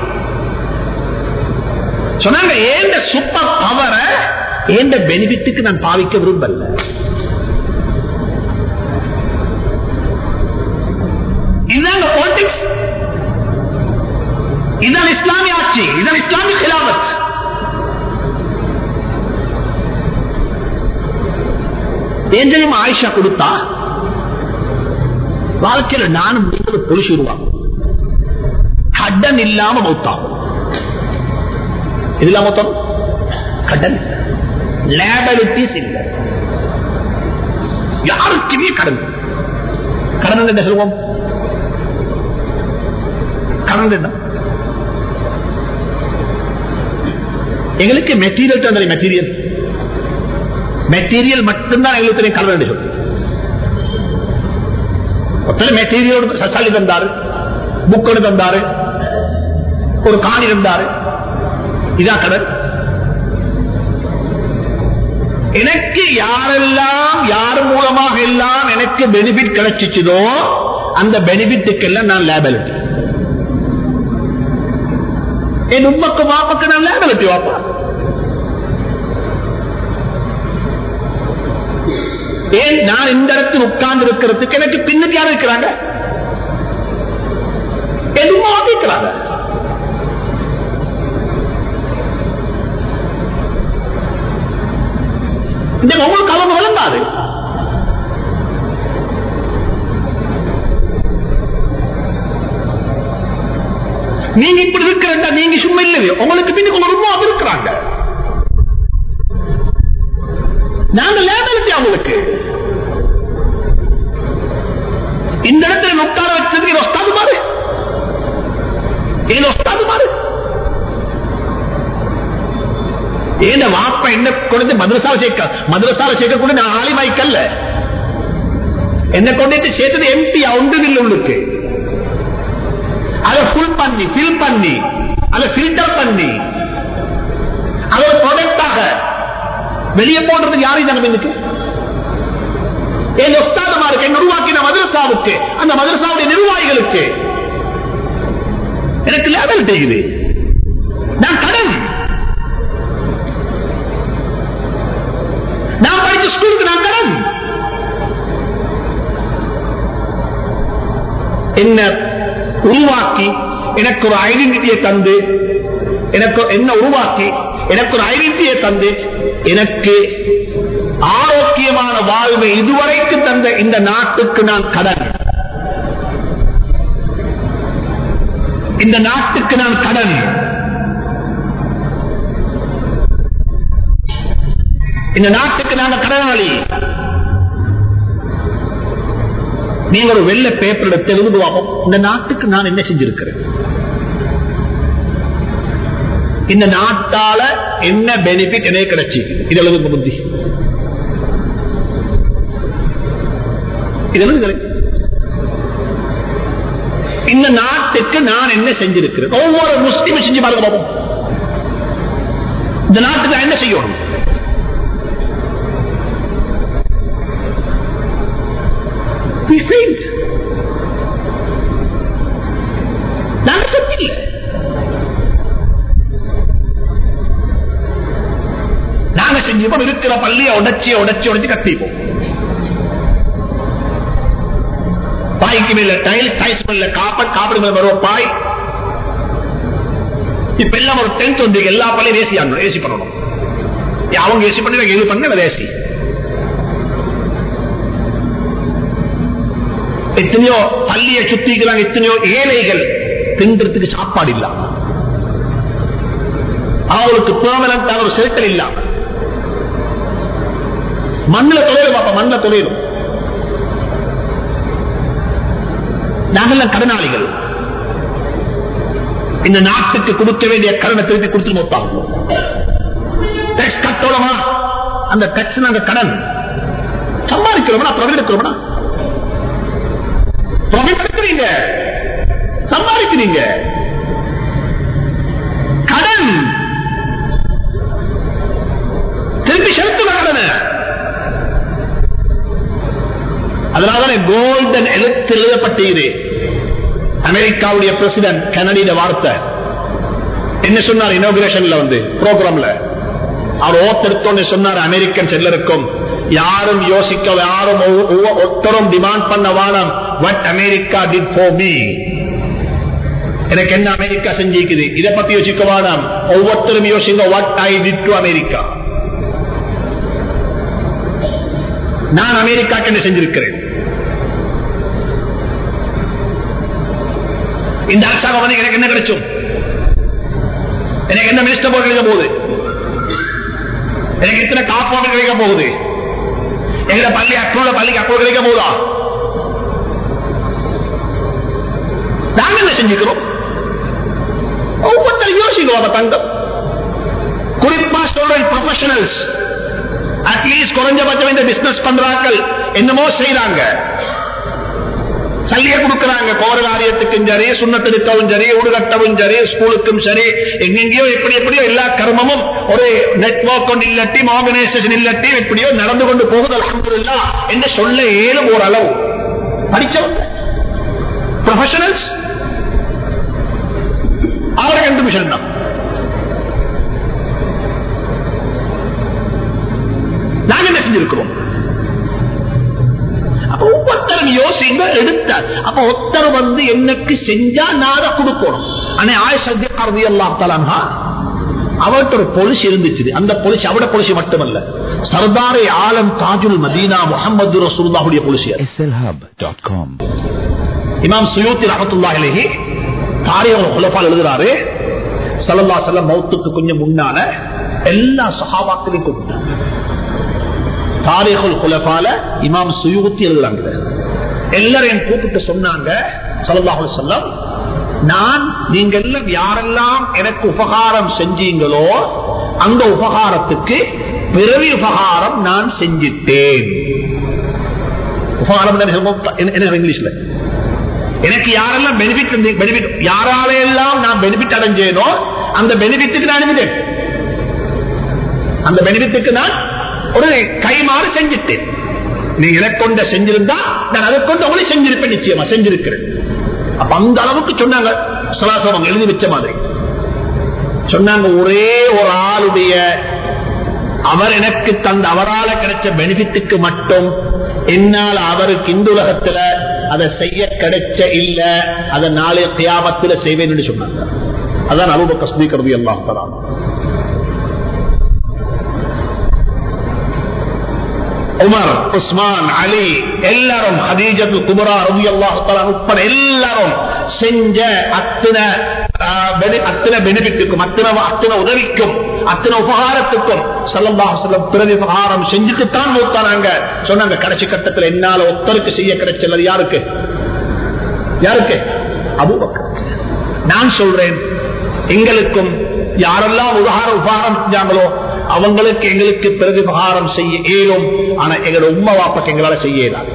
சொன்னாங்க ஏந்த சூப்பர் பவரை ஏந்த பெனிஃபிட்டுக்கு நான் பாவிக்க விரும்பல இதுதான் பாலிடிக்ஸ் இதுதான் இஸ்லாமிய ஆட்சி இதுதான் இஸ்லாமிய கிலாபத் ஏஞ்சையும் ஆயிஷா கொடுத்தா வாழ்க்கையில நானும் நீங்கள் பொலிசிடுவாங்க கடன் இல்லாம மௌத்தாகும் இதுல மொத்தம் கடன் லேபலிட்டிஸ் இல்லை யாருக்குமே கடன் கடன் என்ன சொல்லுவோம் கடன் என்ன எங்களுக்கு மெட்டீரியல் தான் மெட்டீரியல் மெட்டீரியல் மட்டும்தான் எங்களுக்கு தெரியும் கடன் என்று சொல்லுவோம் ஒருத்தர் மெட்டீரியல் சசாலி தந்தாரு புக்கோடு தந்தாரு ஒரு காணி தந்தாரு இதா கடன் எனக்கு யாரெல்லாம் யார் மூலமாக எல்லாம் எனக்கு பெனிஃபிட் கிடைச்சிச்சதோ அந்த பெனிஃபிட்டுக்கு எல்லாம் நான் லேபலிட்டி என் உண்மைக்கு மாப்பக்கு நான் லேபலிட்டி வாப்பா ஏன் நான் இந்த இடத்தில் உட்கார்ந்து இருக்கிறதுக்கு எனக்கு பின்னுக்கு யாரும் இருக்கிறாங்க என் உண்மை வாங்கிக்கிறாங்க இந்த உங்களுக்கு அவங்க விளங்காது நீங்க இப்படி இருக்கிற நீங்க சும்மா இல்லையே உங்களுக்கு பின்னுக்கு ஒரு உண்மை இருக்கிறாங்க நாங்க லேபலிட்டி அவங்களுக்கு இந்த இடத்துல உட்கார வச்சதுக்கு இது ஒஸ்தாது மாறு இது ஒஸ்தாது மாறு ஏன் வாப்ப என்ன கொண்டு மதரசாவை சேர்க்க மதரசாவை சேர்க்க கூட நான் ஆலிமாய்க்கல்ல என்ன கொண்டு சேர்த்தது எம்டி ஒன்று இல்லை உள்ளுக்கு அதை ஃபுல் பண்ணி ஃபில் பண்ணி அதை ஃபில்டர் பண்ணி அதை ஒரு ப்ராடக்டாக வெளியே போடுறதுக்கு யாரும் தானே இதுக்கு என் ஒஸ்தாதமாருக்கு என் உருவாக்கின மதரசாவுக்கு அந்த மதரசாவுடைய நிர்வாகிகளுக்கு எனக்கு லேபல் தெரியுது நான் கடன் நான் படிச்ச ஸ்கூலுக்கு நான் கடன் என்ன உருவாக்கி எனக்கு ஒரு ஐடென்டிட்டியை தந்து எனக்கு என்ன உருவாக்கி எனக்கு ஒரு ஐடென்டிட்டியை தந்து எனக்கு ஆரோக்கியமான வாழ்வை இதுவரைக்கு தந்த இந்த நாட்டுக்கு நான் கடன் இந்த நாட்டுக்கு நான் கடன் இந்த நாட்டுக்கு நாங்க கடனாளி நீங்க ஒரு வெள்ள பேப்பர் எடுத்து எழுதுவாங்க இந்த நாட்டுக்கு நான் என்ன செஞ்சிருக்கிறேன் இந்த நாட்டால என்ன பெனிஃபிட் எனக்கு கிடைச்சி இது எழுதுங்க புத்தி இது எழுதுங்களேன் இந்த நாட்டுக்கு நான் என்ன செஞ்சிருக்கிறேன் ஒவ்வொரு முஸ்லீமும் செஞ்சு பாருங்க பாப்போம் இந்த நாட்டுக்கு நான் என்ன செய்யணும் We failed. நாங்க செஞ்சில்லை நாங்க செஞ்சிருப்போம் இருக்கிற பள்ளியை உடைச்சி உடைச்சி உடைச்சி கட்டிப்போம் பாய்க்கு மேல டைல் டைல்ஸ் மேல காப்பட் காப்பட் மேல வரும் பாய் இப்ப எல்லாம் ஒரு டென்த் வந்து எல்லா பள்ளியும் ஏசி ஆகணும் ஏசி பண்ணணும் அவங்க ஏசி பண்ணி எது பண்ண ஏசி எத்தனையோ பள்ளியை சுத்திக்கிறாங்க எத்தனையோ ஏழைகள் தின்றதுக்கு சாப்பாடு இல்லாம அவங்களுக்கு பெர்மனண்டான ஒரு செலுத்தல் இல்லாம மண்ணில் தொழிலும் அப்ப மண்ணில் தொழிலும் நாங்கெல்லாம் கடனாளிகள் இந்த நாட்டுக்கு கொடுக்க வேண்டிய கடனை திருப்பி கொடுத்து மொத்தாகும் டேக்ஸ் கட்டோடமா அந்த டேக்ஸ் நாங்க கடன் சம்பாதிக்கிறோம்னா பிரபலம் எடுக்கிறோம்னா பிரபலம் எடுக்கிறீங்க சம்பாதிக்கிறீங்க கடன் திருப்பி செலுத்துவ கடனை அதனால்தான் கோல்டன் எழுத்து எழுதப்பட்டது அமெரிக்காவுடைய பிரசிடன்ட் கனடிய வார்த்தை என்ன சொன்னார் இனோகிரேஷன்ல வந்து ப்ரோக்ராம்ல அவர் ஓத்தெடுத்தோன்னு சொன்னார் அமெரிக்கன் எல்லாருக்கும் யாரும் யோசிக்க யாரும் ஒருத்தரும் டிமாண்ட் பண்ண வானம் what America did for me எனக்கு என்ன அமெரிக்கா செஞ்சிருக்குது இதை பத்தி யோசிக்க வேணாம் ஒவ்வொருத்தரும் யோசிங்க what I did to America நான் அமெரிக்காக்கு என்ன செஞ்சிருக்கிறேன் இந்த அரசாங்கம் வந்து எனக்கு என்ன கிடைச்சும் எனக்கு என்ன மினிஸ்டர் போர்டு கிடைக்க போகுது எனக்கு எத்தனை காப்பாடு கிடைக்க போகுது எங்க பள்ளி அக்கோட பள்ளிக்கு அக்கோ கிடைக்க போகுதா நாங்க என்ன செஞ்சுக்கிறோம் ஒவ்வொருத்தரும் யோசிக்கிறோம் தங்கம் குறிப்பா சொல்றேன் ப்ரொஃபஷனல்ஸ் அட்லீஸ்ட் குறைஞ்சபட்சம் இந்த பிசினஸ் பண்றார்கள் என்னமோ செய்யறாங்க சல்லிய கொடுக்கிறாங்க கோர காரியத்துக்கும் சரி சுண்ணத்தெடுக்கவும் சரி ஊடுகட்டவும் சரி ஸ்கூலுக்கும் சரி எங்கெங்கயோ எப்படி எப்படியோ எல்லா கர்மமும் ஒரு நெட்வொர்க் கொண்டு இல்லட்டி ஆர்கனைசேஷன் இல்லட்டி எப்படியோ நடந்து கொண்டு போகுது அலமதுல்லா என்று சொல்ல ஏழும் ஒரு அளவு படிச்சவங்க ப்ரொஃபஷனல்ஸ் அவரை கண்டுபிடிச்சல் தான் நாங்க என்ன செஞ்சிருக்கிறோம் அப்ப ஒவ்வொருத்தரும் யோசிங்க எடுத்தார் அப்ப ஒருத்தர் வந்து எனக்கு செஞ்சா நாத கொடுக்கணும் ஆனா ஆயுஷி அறுதி எல்லாம் தலான்ஹா அவர்கிட்ட ஒரு பொலிசி இருந்துச்சு அந்த பொலிசி அவட பொலிசி மட்டுமல்ல சர்தாரை ஆலம் தாஜுல் மதீனா முகமது ரசூல்லாவுடைய பொலிசி slhub.com இமாம் சுயூத்தி ரஹத்துல்லாஹிலேஹி தாரியவர் குலப்பால் எழுதுறாரு சல்லல்லா செல்லம் மௌத்துக்கு கொஞ்சம் முன்னால எல்லா சஹாபாக்களையும் கூப்பிட்டாங்க தாரிகுல் குலபால இமாம் சுயூத்தி எழுதுறாங்க எல்லாரையும் கூப்பிட்டு சொன்னாங்க சல்லாஹு சொல்லம் நான் நீங்க எல்லாம் யாரெல்லாம் எனக்கு உபகாரம் செஞ்சீங்களோ அந்த உபகாரத்துக்கு பிறவி உபகாரம் நான் செஞ்சிட்டேன் உபகாரம் என்ன இங்கிலீஷ்ல எனக்கு யாரெல்லாம் பெனிஃபிட் பெனிஃபிட் யாராலையெல்லாம் நான் பெனிஃபிட் அடைஞ்சேனோ அந்த பெனிஃபிட்டுக்கு நான் அனுப்பிட்டேன் அந்த பெனிஃபிட்டுக்கு நான் ஒரு கைமாறு செஞ்சுட்டேன் நீ எனக்கு கொண்ட செஞ்சிருந்தா நான் அதை கொண்டு உங்களை செஞ்சிருப்பேன் நிச்சயமா செஞ்சிருக்கிறேன் அப்ப அந்த அளவுக்கு சொன்னாங்க சலாசலம் எழுதி வச்ச மாதிரி சொன்னாங்க ஒரே ஒரு ஆளுடைய அவர் எனக்கு தந்த அவரால கிடைச்ச பெனிஃபிட்டுக்கு மட்டும் என்னால் அவருக்கு இந்த உலகத்துல அதை செய்ய கிடைச்ச இல்ல அதை நாளைய தியாபத்துல செய்வேன் சொன்னாங்க அதான் அனுபவ கஸ்தி கருதி எல்லாம் தரான் உமர் உஸ்மான் அலி எல்லாரும் ஹதீஜத்து குமரா ரவி அல்லாஹ் உட்பட எல்லாரும் செஞ்ச அத்தனை அத்தனை பெனிஃபிட்டுக்கும் அத்தனை அத்தனை உதவிக்கும் அத்தனை உபகாரத்துக்கும் சல்லல்லாஹ் சொல்லம் பிறகு உபகாரம் செஞ்சுட்டு தான் மூத்தானாங்க சொன்னாங்க கடைசி கட்டத்தில் என்னால ஒத்தருக்கு செய்ய கிடைச்சல யாருக்கு யாருக்கு அபுபக்கர் நான் சொல்றேன் எங்களுக்கும் யாரெல்லாம் உபகார உபகாரம் செஞ்சாங்களோ அவங்களுக்கு எங்களுக்கு பிறகு உபகாரம் செய்ய இயலும் ஆனா எங்களோட உண்மை வாப்பக்கு எங்களால செய்ய இயலாது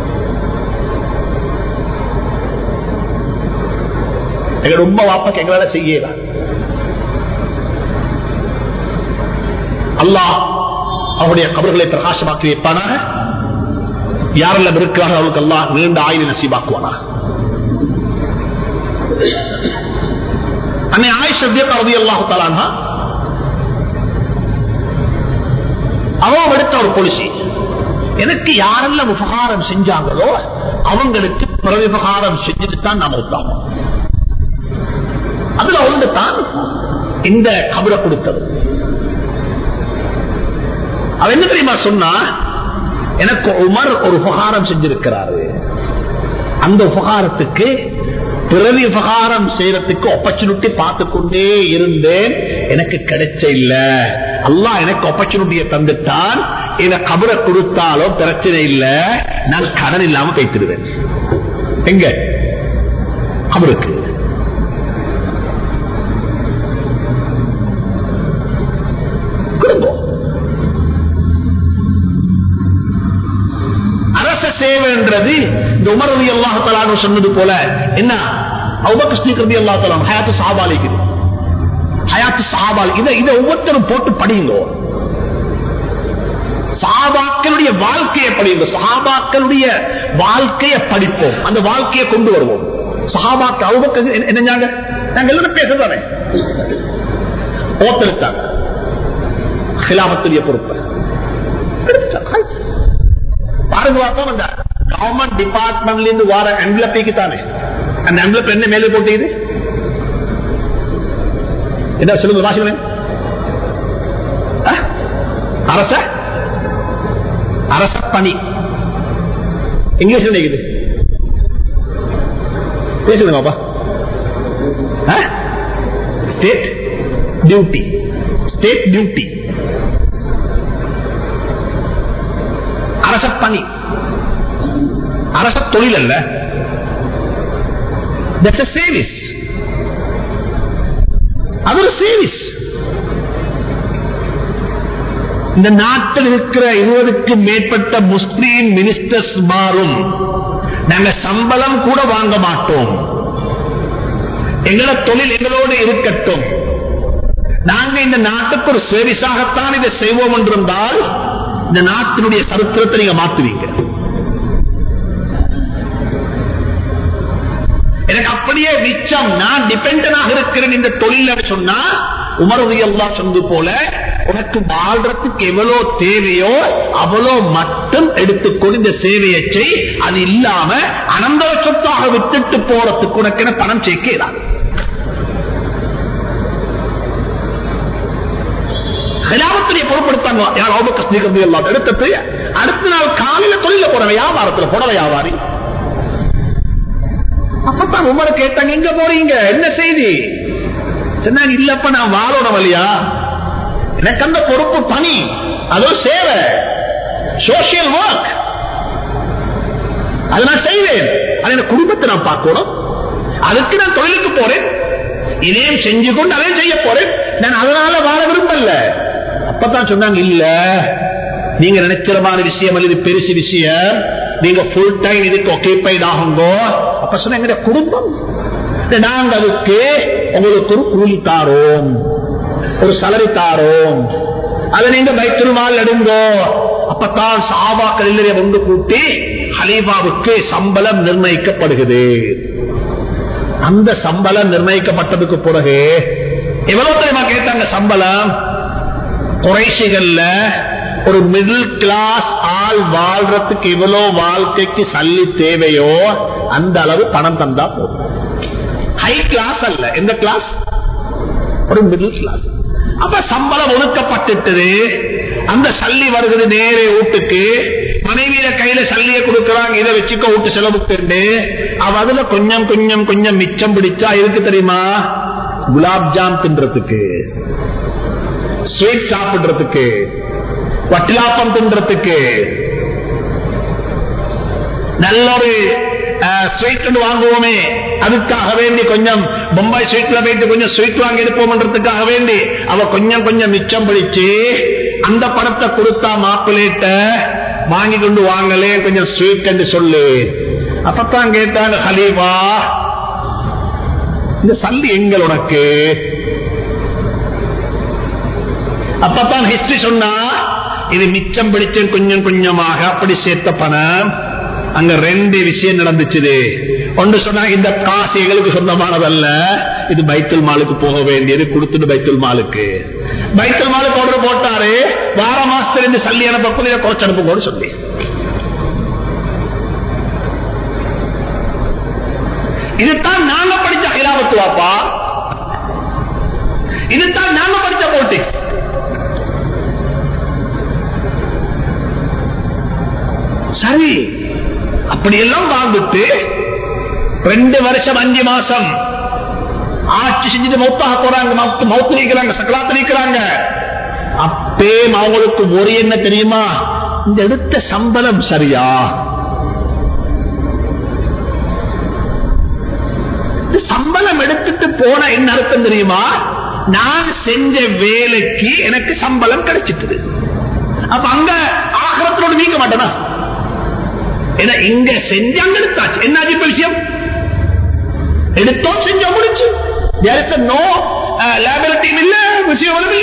எங்களோட உண்மை வாப்பக்கு எங்களால செய்ய இயலாது அல்லாஹ் அவருடைய கபர்களை பிரகாசமாக்கி வைப்பானாக யாரெல்லாம் இருக்கிறார்கள் அவர்களுக்கு எல்லாம் நீண்ட ஆயுத நசீபாக்குவானாக அன்னை ஆயிஷா ரவி அல்லாஹு தலானா அவன் எடுத்த ஒரு பொலிசி எனக்கு யாரெல்லாம் உபகாரம் செஞ்சாங்களோ அவங்களுக்கு பிரவிபகாரம் செஞ்சுட்டு தான் நாம உத்தாமோம் அதுல ஒன்று தான் இந்த கபரை கொடுத்தது அவன் என்ன தெரியுமா சொன்னா எனக்கு உமர் ஒரு உபகாரம் செஞ்சிருக்கிறாரு அந்த உபகாரத்துக்கு பிறவி உபகாரம் செய்யறதுக்கு ஆப்பர்ச்சுனிட்டி பார்த்து கொண்டே இருந்தேன் எனக்கு கிடைச்ச இல்ல அல்லா எனக்கு ஆப்பர்ச்சுனிட்டியை தந்துட்டான் இத கபரை கொடுத்தாலும் பிரச்சனை இல்ல நான் கடன் இல்லாம கைத்திடுவேன் எங்க கபருக்கு குடும்பம் அரச சேவைன்றது இந்த உமர் அலி அல்லாஹலான்னு சொன்னது போல என்ன அவுபகிருஷ்ணி அல்லா தலாம் ஹயாத்து சாபாலிக்குது ஹயாத்து சாபால் இதை இதை ஒவ்வொருத்தரும் போட்டு படியுங்க சாபாக்களுடைய வாழ்க்கையை படியுங்க சஹாபாக்களுடைய வாழ்க்கையை படிப்போம் அந்த வாழ்க்கையை கொண்டு வருவோம் சஹாபாக்கு அவுபக்கு என்னஞ்சாங்க நாங்க எல்லாரும் பேசுறதானே ஓத்தெடுத்தாங்க ஹிலாபத்துடைய பொறுப்பை பாருங்க பார்த்தோம் அந்த கவர்மெண்ட் டிபார்ட்மெண்ட்ல இருந்து வர என்வலப்பிக்கு தானே அந்த என்வலப் என்ன மேலே போட்டு என்ன சொல்லுங்க வாசிக்கிறேன் அரச அரச பணி இங்கிலீஷ் நினைக்குது பேசுங்க பாப்பா ஸ்டேட் டியூட்டி ஸ்டேட் டியூட்டி அரச பணி அரச தொழில் அல்ல சேவிஸ் அது ஒரு சேவிஸ் இந்த நாட்டில் இருக்கிற இருபதுக்கு மேற்பட்ட முஸ்லீம் மினிஸ்டர்ஸ் மாறும் நாங்க சம்பளம் கூட வாங்க மாட்டோம் எங்களோட தொழில் எங்களோடு இருக்கட்டும் நாங்க இந்த நாட்டுக்கு ஒரு சேவிஸாகத்தான் இதை செய்வோம் என்றிருந்தால் இந்த நாட்டினுடைய சரித்திரத்தை நீங்க மாத்துவீங்க எனக்கு அப்படியே மிச்சம் நான் டிபெண்டனாக இருக்கிறேன் இந்த தொழில் சொன்னா உமரவியெல்லாம் சொன்னது போல உனக்கு வாழ்றதுக்கு எவ்வளவு தேவையோ அவ்வளோ மட்டும் எடுத்துக்கொண்டு இந்த சேவையை செய் அது இல்லாம அனந்தர சொத்தாக விட்டுட்டு போறதுக்கு உனக்கு என பணம் சேர்க்கிறார் கலாபத்துடைய பொருட்படுத்தாங்க யார் ஆபத்து எல்லாம் எடுத்துட்டு அடுத்த நாள் காலையில தொழில போற வியாபாரத்துல புடவை வியாபாரி அப்பதான் உமரை கேட்டாங்க எங்க போறீங்க என்ன செய்தி சொன்னாங்க இல்லப்ப நான் வாழோட வழியா எனக்கு அந்த பொறுப்பு பணி அதோ சேவை சோசியல் ஒர்க் அதை நான் செய்வேன் அது என் குடும்பத்தை நான் பார்க்கணும் அதுக்கு நான் தொழிலுக்கு போறேன் இதையும் செஞ்சு கொண்டு அதையும் செய்ய போறேன் நான் அதனால வாழ விரும்பல அப்பதான் சொன்னாங்க இல்ல நீங்க நினைச்சிரமான விஷயம் அல்லது பெருசு விஷயம் நீங்க ஃபுல் டைம் இதுக்கு ஒகேபைட் ஆகுங்க அப்ப சொன்ன எங்க குடும்பம் நாங்க அதுக்கு உங்களுக்கு ஒரு கூலி தாரோம் ஒரு சலரி தாரோம் அதை நீங்க வைத்திருமால் எடுங்கோ அப்பத்தான் சாபாக்கள் இல்லைய ஒன்று கூட்டி ஹலீபாவுக்கு சம்பளம் நிர்ணயிக்கப்படுகிறது அந்த சம்பளம் நிர்ணயிக்கப்பட்டதுக்கு பிறகு எவ்வளவு தெரியுமா கேட்டாங்க சம்பளம் குறைசிகள்ல ஒரு மிடில் கிளாஸ் ஆள் வாழ்றதுக்கு எவ்வளவு வாழ்க்கைக்கு சல்லி தேவையோ அந்த அளவு பணம் தந்தா போதும் ஹை கிளாஸ் அல்ல எந்த கிளாஸ் ஒரு மிடில் கிளாஸ் அப்ப சம்பளம் ஒதுக்கப்பட்டுட்டது அந்த சல்லி வருகிறது நேரே வீட்டுக்கு மனைவியில கையில சல்லிய கொடுக்கறாங்க இதை வச்சுக்க வீட்டு செலவுக்கு அவ அதுல கொஞ்சம் கொஞ்சம் கொஞ்சம் மிச்சம் பிடிச்சா இருக்கு தெரியுமா குலாப் ஜாம் தின்றதுக்கு ஸ்வீட் சாப்பிடுறதுக்கு வட்டிலாப்பம் தின்றதுக்கு நல்ல ஒரு ஸ்வீட் வாங்குவோமே அதுக்காக வேண்டி கொஞ்சம் பொம்பாய் ஸ்வீட்ல போயிட்டு கொஞ்சம் ஸ்வீட் வாங்கி எடுப்போம்ன்றதுக்காக வேண்டி அவ கொஞ்சம் கொஞ்சம் மிச்சம் பிடிச்சு அந்த பணத்தை கொடுத்தா மாப்பிள்ளைட்ட வாங்கி கொண்டு வாங்கலே கொஞ்சம் ஸ்வீட் என்று சொல்லு அப்பத்தான் கேட்டாங்க ஹலீவா இந்த சல்லி எங்கள் உனக்கு அப்பத்தான் ஹிஸ்டரி சொன்னா இது மிச்சம் பிடிச்ச கொஞ்சம் கொஞ்சமாக அப்படி சேர்த்த பணம் அங்க ரெண்டு விஷயம் நடந்துச்சு ஒன்று சொன்னா இந்த காசு எங்களுக்கு சொந்தமானதல்ல இது பைத்துல் மாலுக்கு போக வேண்டியது கொடுத்துட்டு பைத்துல் மாலுக்கு பைத்துல் மாலுக்கு ஆர்டர் போட்டாரு வார மாசத்துல இருந்து சல்லி அனுப்ப இதை குறைச்சு அனுப்புங்கன்னு சொல்லி இதுதான் நாங்க படிச்ச ஹிலாபத்து வாப்பா இதுதான் நாங்க படிச்ச போட்டிக்ஸ் சரி அப்படியெல்லாம் வாழ்ந்துட்டு ரெண்டு வருஷம் அஞ்சு மாசம் ஆட்சி செஞ்சுட்டு மௌத்தாக போறாங்க மௌத்து- மௌத்து நீக்கிறாங்க சக்கலாத்து நீக்கிறாங்க அப்பே அவங்களுக்கு ஒரு என்ன தெரியுமா இந்த எடுத்த சம்பளம் சரியா இந்த சம்பளம் எடுத்துட்டு போன என்ன அர்த்தம் தெரியுமா நான் செஞ்ச வேலைக்கு எனக்கு சம்பளம் கிடைச்சிட்டது அப்ப அங்க ஆகரத்தோடு நீக்க மாட்டேனா ஏன்னா இங்க செஞ்சு அங்க எடுத்தாச்சு என்னாச்சு இப்ப விஷயம் எடுத்தோம் செஞ்சோம் முடிச்சு நோ லேபரட்டியும் இல்ல விஷயம் இல்லை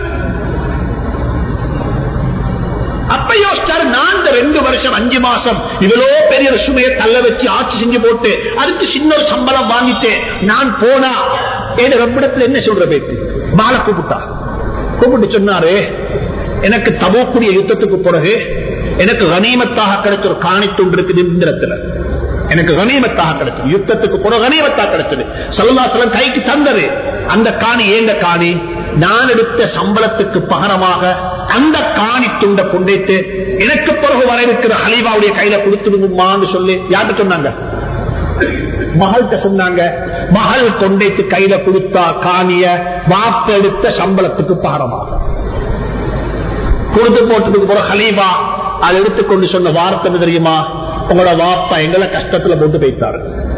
அப்ப யோசிச்சாரு நான் இந்த ரெண்டு வருஷம் அஞ்சு மாசம் இவ்வளோ பெரிய சுமையை தள்ள வச்சு ஆட்சி செஞ்சு போட்டு அதுக்கு சின்ன ஒரு சம்பளம் வாங்கிட்டு நான் போனா என் ரப்பிடத்துல என்ன சொல்ற பேச்சு மாலை கூப்பிட்டா கூப்பிட்டு சொன்னாரு எனக்கு தபோக்குரிய யுத்தத்துக்கு பிறகு எனக்கு கனிமத்தாக கிடைச்ச ஒரு காணித்துண்டு இருக்குது இந்திரத்துல எனக்கு கனிமத்தாக கிடைச்சது யுத்தத்துக்கு பிறகு கனிமத்தாக கிடைச்சது சல்லாசலம் கைக்கு தந்தது அந்த காணி ஏங்க காணி நான் எடுத்த சம்பளத்துக்கு பகரமாக அந்த காணி துண்டை கொண்டேட்டு எனக்கு பிறகு வர இருக்கிற ஹலீபாவுடைய கையில கொடுத்துடுமான்னு சொல்லி யார்கிட்ட சொன்னாங்க மகள்கிட்ட சொன்னாங்க மகள் கொண்டைத்து கையில கொடுத்தா காணிய வாப்ப எடுத்த சம்பளத்துக்கு பகரமாக கொடுத்து போட்டதுக்கு போற ஹலீபா அதை எடுத்துக்கொண்டு சொன்ன வார்த்தை என்ன தெரியுமா உங்களோட வாப்பா எங்களை கஷ்டத்துல போட்டு வைத்தாரு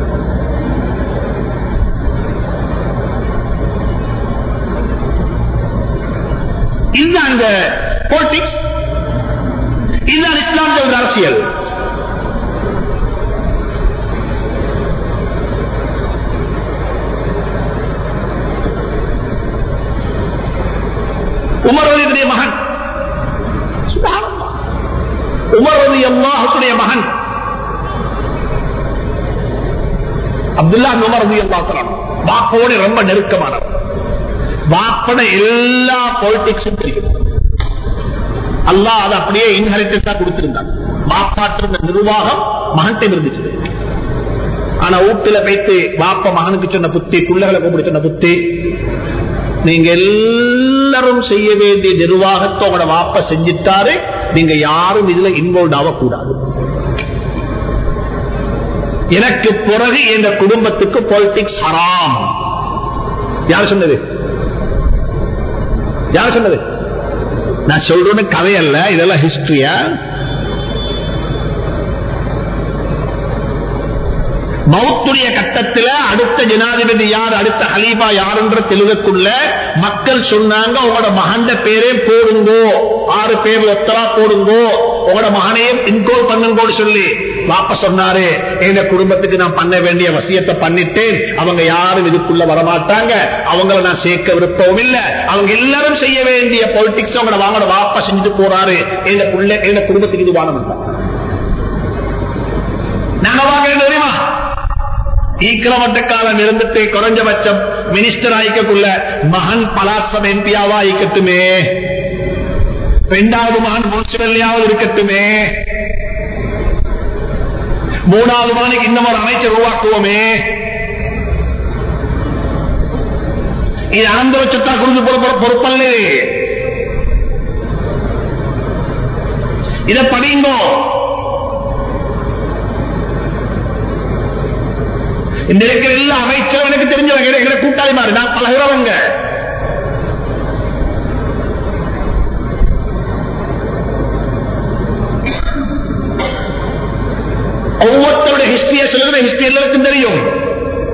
இதுதான் அந்த பாலிடிக்ஸ் இதுதான் இஸ்லாமிய ஒரு அரசியல் உமரவதியுடைய மகன் உமரது அல்லாஹுடைய மகன் அப்துல்லா உமரது அல்லாஹ் பாப்போட ரொம்ப நெருக்கமானவர் பாப்பட எல்லா பொலிட்டிக்ஸும் தெரியும் அல்லாஹ் அதை அப்படியே இன்ஹெரிட்டன்ஸா கொடுத்திருந்தான் பாப்பாற்ற நிர்வாகம் மகன்கிட்ட இருந்துச்சு ஆனா வீட்டுல வைத்து பாப்ப மகனுக்கு சொன்ன புத்தி பிள்ளைகளை கூப்பிட்டு சொன்ன புத்தி நீங்க எல்லாரும் செய்ய வேண்டிய நிர்வாகத்தை உங்களோட வாப்ப செஞ்சிட்டாரு நீங்க யாரும் இதுல இன்வால்வ் ஆகக்கூடாது எனக்கு பிறகு எங்க குடும்பத்துக்கு பாலிடிக்ஸ் ஹராம் யார் சொன்னது யார் சொன்னது நான் சொல்றேன்னு கதையல்ல இதெல்லாம் ஹிஸ்டரியா மௌத்துடைய கட்டத்தில் அடுத்த ஜனாதிபதி யார் அடுத்த ஹலீபா யாருன்ற தெளிவுக்குள்ள மக்கள் சொன்னாங்க உங்களோட மகண்ட பேரே போடுங்கோ ஆறு பேர் ஒத்தரா போடுங்கோ உங்களோட மகனையும் இன்கோல் பண்ணுங்கோன்னு சொல்லி வாப்ப சொன்னாரு எங்க குடும்பத்துக்கு நான் பண்ண வேண்டிய வசியத்தை பண்ணிட்டேன் அவங்க யாரும் இதுக்குள்ள வரமாட்டாங்க அவங்கள நான் சேர்க்க விருப்பவும் இல்ல அவங்க எல்லாரும் செய்ய வேண்டிய பொலிட்டிக்ஸ் அவங்கள வாங்கட வாப்பா செஞ்சுட்டு போறாரு எங்க புள்ள எங்க குடும்பத்துக்கு இது வாங்க நாங்க வாங்க தெரியுமா ஈக்கிரமட்ட காலம் இருந்துட்டு குறைஞ்சபட்சம் மினிஸ்டர் ஆயிக்கக்குள்ள மகன் பலாசம் எம்பியாவா ஆயிக்கட்டுமே ரெண்டாவது மகன் முனிசிபல்லையாவது இருக்கட்டுமே மூணாவது மகனுக்கு இன்னும் ஒரு அமைச்சர் உருவாக்குவோமே இது அனந்தர சொத்தா குறிஞ்சு போற பொறுப்பல்ல இதை படிங்கோ இந்த இருக்கிற எல்லா அமைச்சரும் எனக்கு தெரிஞ்சவங்க எங்களை கூட்டாளி மாதிரி நான் பழகிறவங்க ஒவ்வொருத்தருடைய ஹிஸ்டரியை சொல்லுகிற ஹிஸ்டரி எல்லாருக்கும் தெரியும்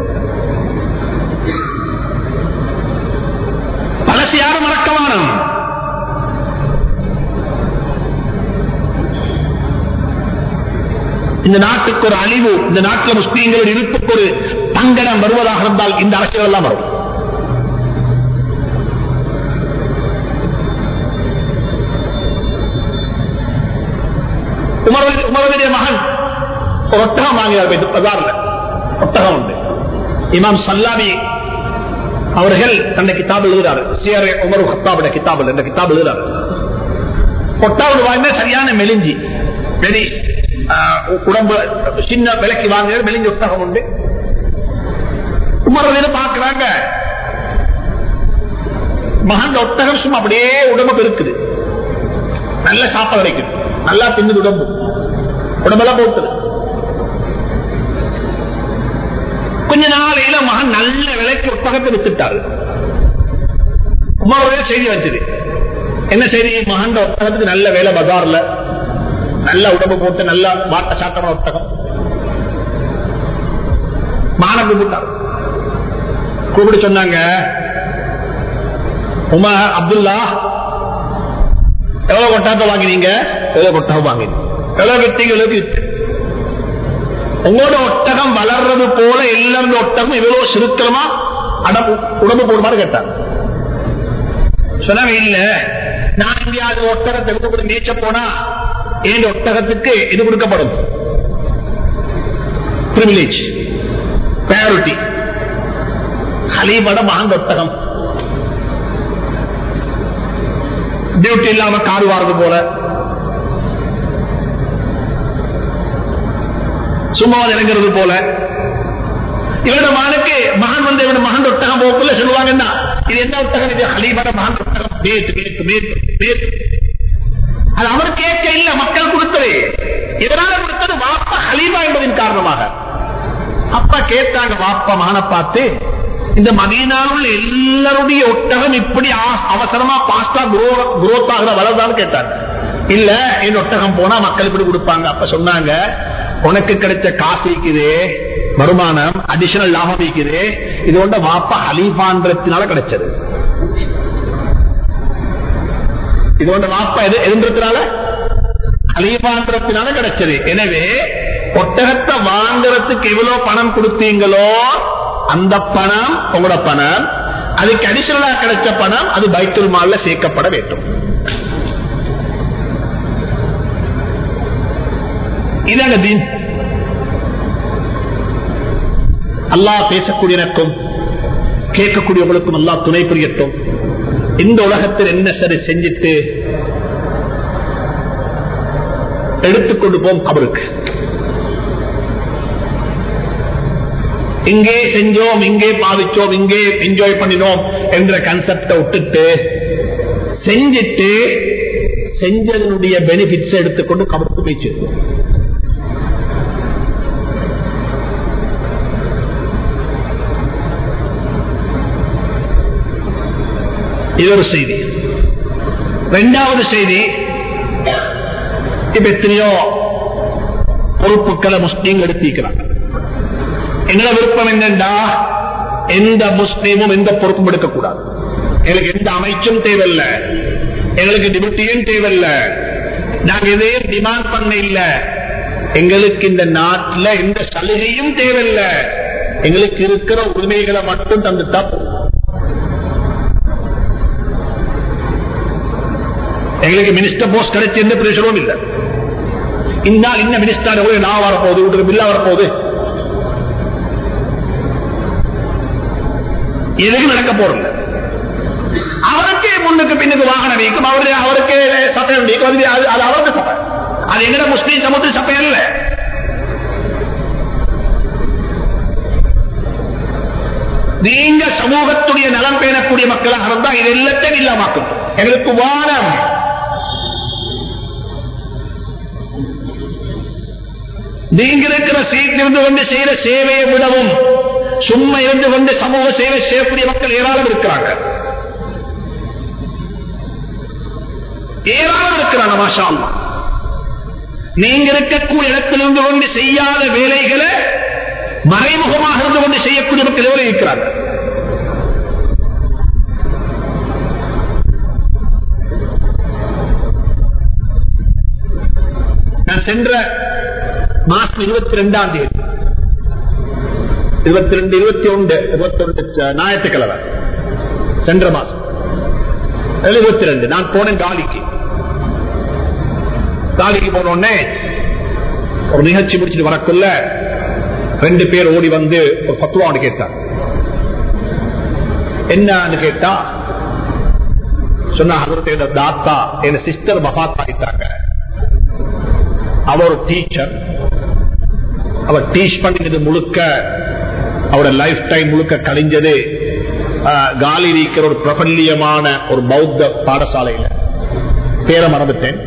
இந்த நாட்டுக்கு ஒரு அழிவு இந்த நாட்டில் முஸ்லீம்கள் இருப்புக்கு ஒரு தங்கடம் வருவதாக இருந்தால் இந்த அரசியல் எல்லாம் வரும் உமரது- உமரதுடைய மகன் ஒரு ஒட்டகம் வாங்கினார் போயிட்டு பஜார்ல ஒட்டகம் உண்டு இமாம் சல்லாமி அவர்கள் தன்னை கிதாப் எழுதுறாரு சிஆர் உமர் ஹத்தாபுடைய கிதாபுல இந்த கிதாப் எழுதுறாரு ஒட்டாவது வாங்கினா சரியான மெலிஞ்சி வெளி ஆஹ், உடம்பு சின்ன விலைக்கு வாங்குற மெலிஞ்சி ஒட்டகம் உண்டு உமரது பாக்குறாங்க மகன் ஒட்டகம் சும்மா அப்படியே உடம்பு பெருக்குது நல்ல சாப்பாடு கிடைக்குது நல்லா தின்னு உடம்பு உடம்பெல்லாம் போட்டுது கொஞ்ச நாளையில மகன் நல்ல விலைக்கு ஒட்டகத்தை வித்துட்டாரு உமாவுடைய செய்தி வந்தது என்ன செய்தி மகன் ஒட்டகத்துக்கு நல்ல வேலை பஜார்ல நல்ல உடம்பு போட்டு நல்ல வாட்ட சாட்டமான ஒட்டகம் மகனை கூப்பிட்டார் கூப்பிட்டு சொன்னாங்க உமா அப்துல்லா எவ்வளவு கொட்டாத்த வாங்கினீங்க எவ்வளவு கொட்டகம் வாங்கினீங்க எவ்வளவு வித்தீங்க எவ்வளவு வித்து உங்களோட ஒட்டகம் வளர்றது போல எல்லாரும் ஒட்டகம் இவ்வளவு சுருக்கமா அடம்பு உடம்பு போடுமாறு கேட்டாங்க சொன்னாங்க இல்ல நான் எங்கேயாவது ஒட்டகத்தை எடுத்து கூட மேய்ச்ச போனா என் ஒட்டகத்துக்கு இது கொடுக்கப்படும் பிரிவிலேஜ் priority ஹலீபட மகன் ஒட்டகம் டியூட்டி இல்லாம கார் வாரது போல சும்மா இறங்குறது போல இவரோட மகனுக்கு மகன் வந்து இவரோட மகன் ஒட்டகம் போக்குள்ள சொல்லுவாங்க என்ன இது என்ன ஒட்டகம் இது ஹலீபட மகன் ஒட்டகம் பேத்து பேத்து பேத்து பேத்து அது அவர் கேட்க இல்ல மக்கள் கொடுத்தது இதனால கொடுத்தது வாப்பா ஹலீபா என்பதின் காரணமாக அப்பா கேட்டாங்க வாப்பா மகனை பார்த்து இந்த மதீனாவில் எல்லாருடைய ஒட்டகம் இப்படி ஆ- அவசரமா பாஸ்டா குரோத் ஆகிற வளர்தான்னு கேட்டாங்க இல்ல என் ஒட்டகம் போனா மக்கள் இப்படி கொடுப்பாங்க அப்ப சொன்னாங்க உனக்கு கிடைச்ச காசு இருக்குது வருமானம் அடிஷனல் லாபம் இருக்குது இது கொண்ட வாப்பா ஹலீஃபான்றதுனால கிடைச்சது இது கொண்ட வாப்பா எது எதுன்றதுனால ஹலீஃபான்றதுனால கிடைச்சது எனவே ஒட்டகத்தை வாங்குறதுக்கு எவ்வளவு பணம் கொடுத்தீங்களோ அந்த பணம் உங்களோட பணம் அதுக்கு அடிஷனலா கிடைச்ச பணம் அது பைத்துல் மால்ல சேர்க்கப்பட வேண்டும் இதாங்க தீன் அல்லாஹ் பேசக்கூடிய எனக்கும் கேட்கக்கூடியவங்களுக்கும் அல்லாஹ் துணை புரியட்டும் இந்த உலகத்தில் என்ன சரி செஞ்சிட்டு எடுத்துக்கொண்டு போம் கபருக்கு இங்கே செஞ்சோம் இங்கே பாவிச்சோம் இங்கே என்ஜாய் பண்ணினோம் என்ற கன்செப்ட விட்டுட்டு செஞ்சிட்டு செஞ்சதனுடைய பெனிஃபிட்ஸ் எடுத்துக்கொண்டு கபருக்கு போயிச்சு இது ஒரு செய்தி இரண்டாவது செய்தி இப்ப எத்தனையோ பொறுப்புகளை முஸ்லீம் எடுத்திருக்கிறாங்க எங்களை விருப்பம் என்னண்டா எந்த முஸ்லீமும் எந்த பொறுப்பும் எடுக்கக்கூடாது எங்களுக்கு எந்த அமைச்சும் தேவையில்லை எங்களுக்கு டிபியூட்டியும் தேவையில்லை நாங்க எதையும் டிமாண்ட் பண்ண இல்ல எங்களுக்கு இந்த நாட்டில் எந்த சலுகையும் தேவையில்லை எங்களுக்கு இருக்கிற உரிமைகளை மட்டும் தந்துட்டா போதும். எங்களுக்கு மினிஸ்டர் போஸ்ட் கிடைச்சு எந்த பிரச்சனையும் இல்லை இந்த நாள் இன்ன மினிஸ்டர் எவ்வளவு நான் வரப்போகுது உங்களுக்கு பில்லா வரப்போகுது எதுவும் நடக்க போறது அவருக்கே முன்னுக்கு பின்னுக்கு வாகனம் வைக்கும் அவரு அவருக்கு சட்டம் வைக்கும் அது அது- அது அவருக்கு சட்டை அது எங்கட முஸ்லீம் சமூகத்தில் சட்டம் இல்ல நீங்க சமூகத்துடைய நலம் பேணக்கூடிய மக்களாக இருந்தா இது எல்லாத்தையும் இல்லாமாக்கும் எங்களுக்கு வானம் நீங்க இருக்கிற சீட்டில் இருந்து கொண்டு செய்யற சேவையை விடவும் சும்மா இருந்து கொண்டு சமூக சேவை செய்யக்கூடிய மக்கள் ஏராளம் இருக்கிறாங்க ஏராளம் இருக்கிறாங்க மாஷா அல்லாஹ். நீங்க இருக்கக்கூடிய இடத்திலிருந்து கொண்டு செய்யாத வேலைகளை மறைமுகமாக இருந்து கொண்டு செய்யக்கூடிய மக்கள் எவ்வளவு இருக்கிறாங்க நான் சென்ற மாசம் இருபத்தி ரெண்டாம் தேதி இருபத்தி ரெண்டு இருபத்தி ஒன்று இருபத்தி ஒன்று ஞாயிற்றுக்கிழமை சென்ற மாசம் இருபத்தி ரெண்டு நான் போனேன் காலிக்கு காலிக்கு போன உடனே ஒரு நிகழ்ச்சி முடிச்சுட்டு வரக்குள்ள ரெண்டு பேர் ஓடி வந்து ஒரு பத்துவான்னு கேட்டார் என்னன்னு கேட்டா சொன்னா அவருடைய தாத்தா என் சிஸ்டர் மகாத் ஆகிட்டாங்க அவர் ஒரு டீச்சர் அவர் டீச் பண்ணினது முழுக்க அவரோட லைஃப் டைம் முழுக்க கழிஞ்சது காலி இருக்கிற ஒரு பிரபல்யமான ஒரு பௌத்த பாடசாலையில பேரை மறந்துட்டேன்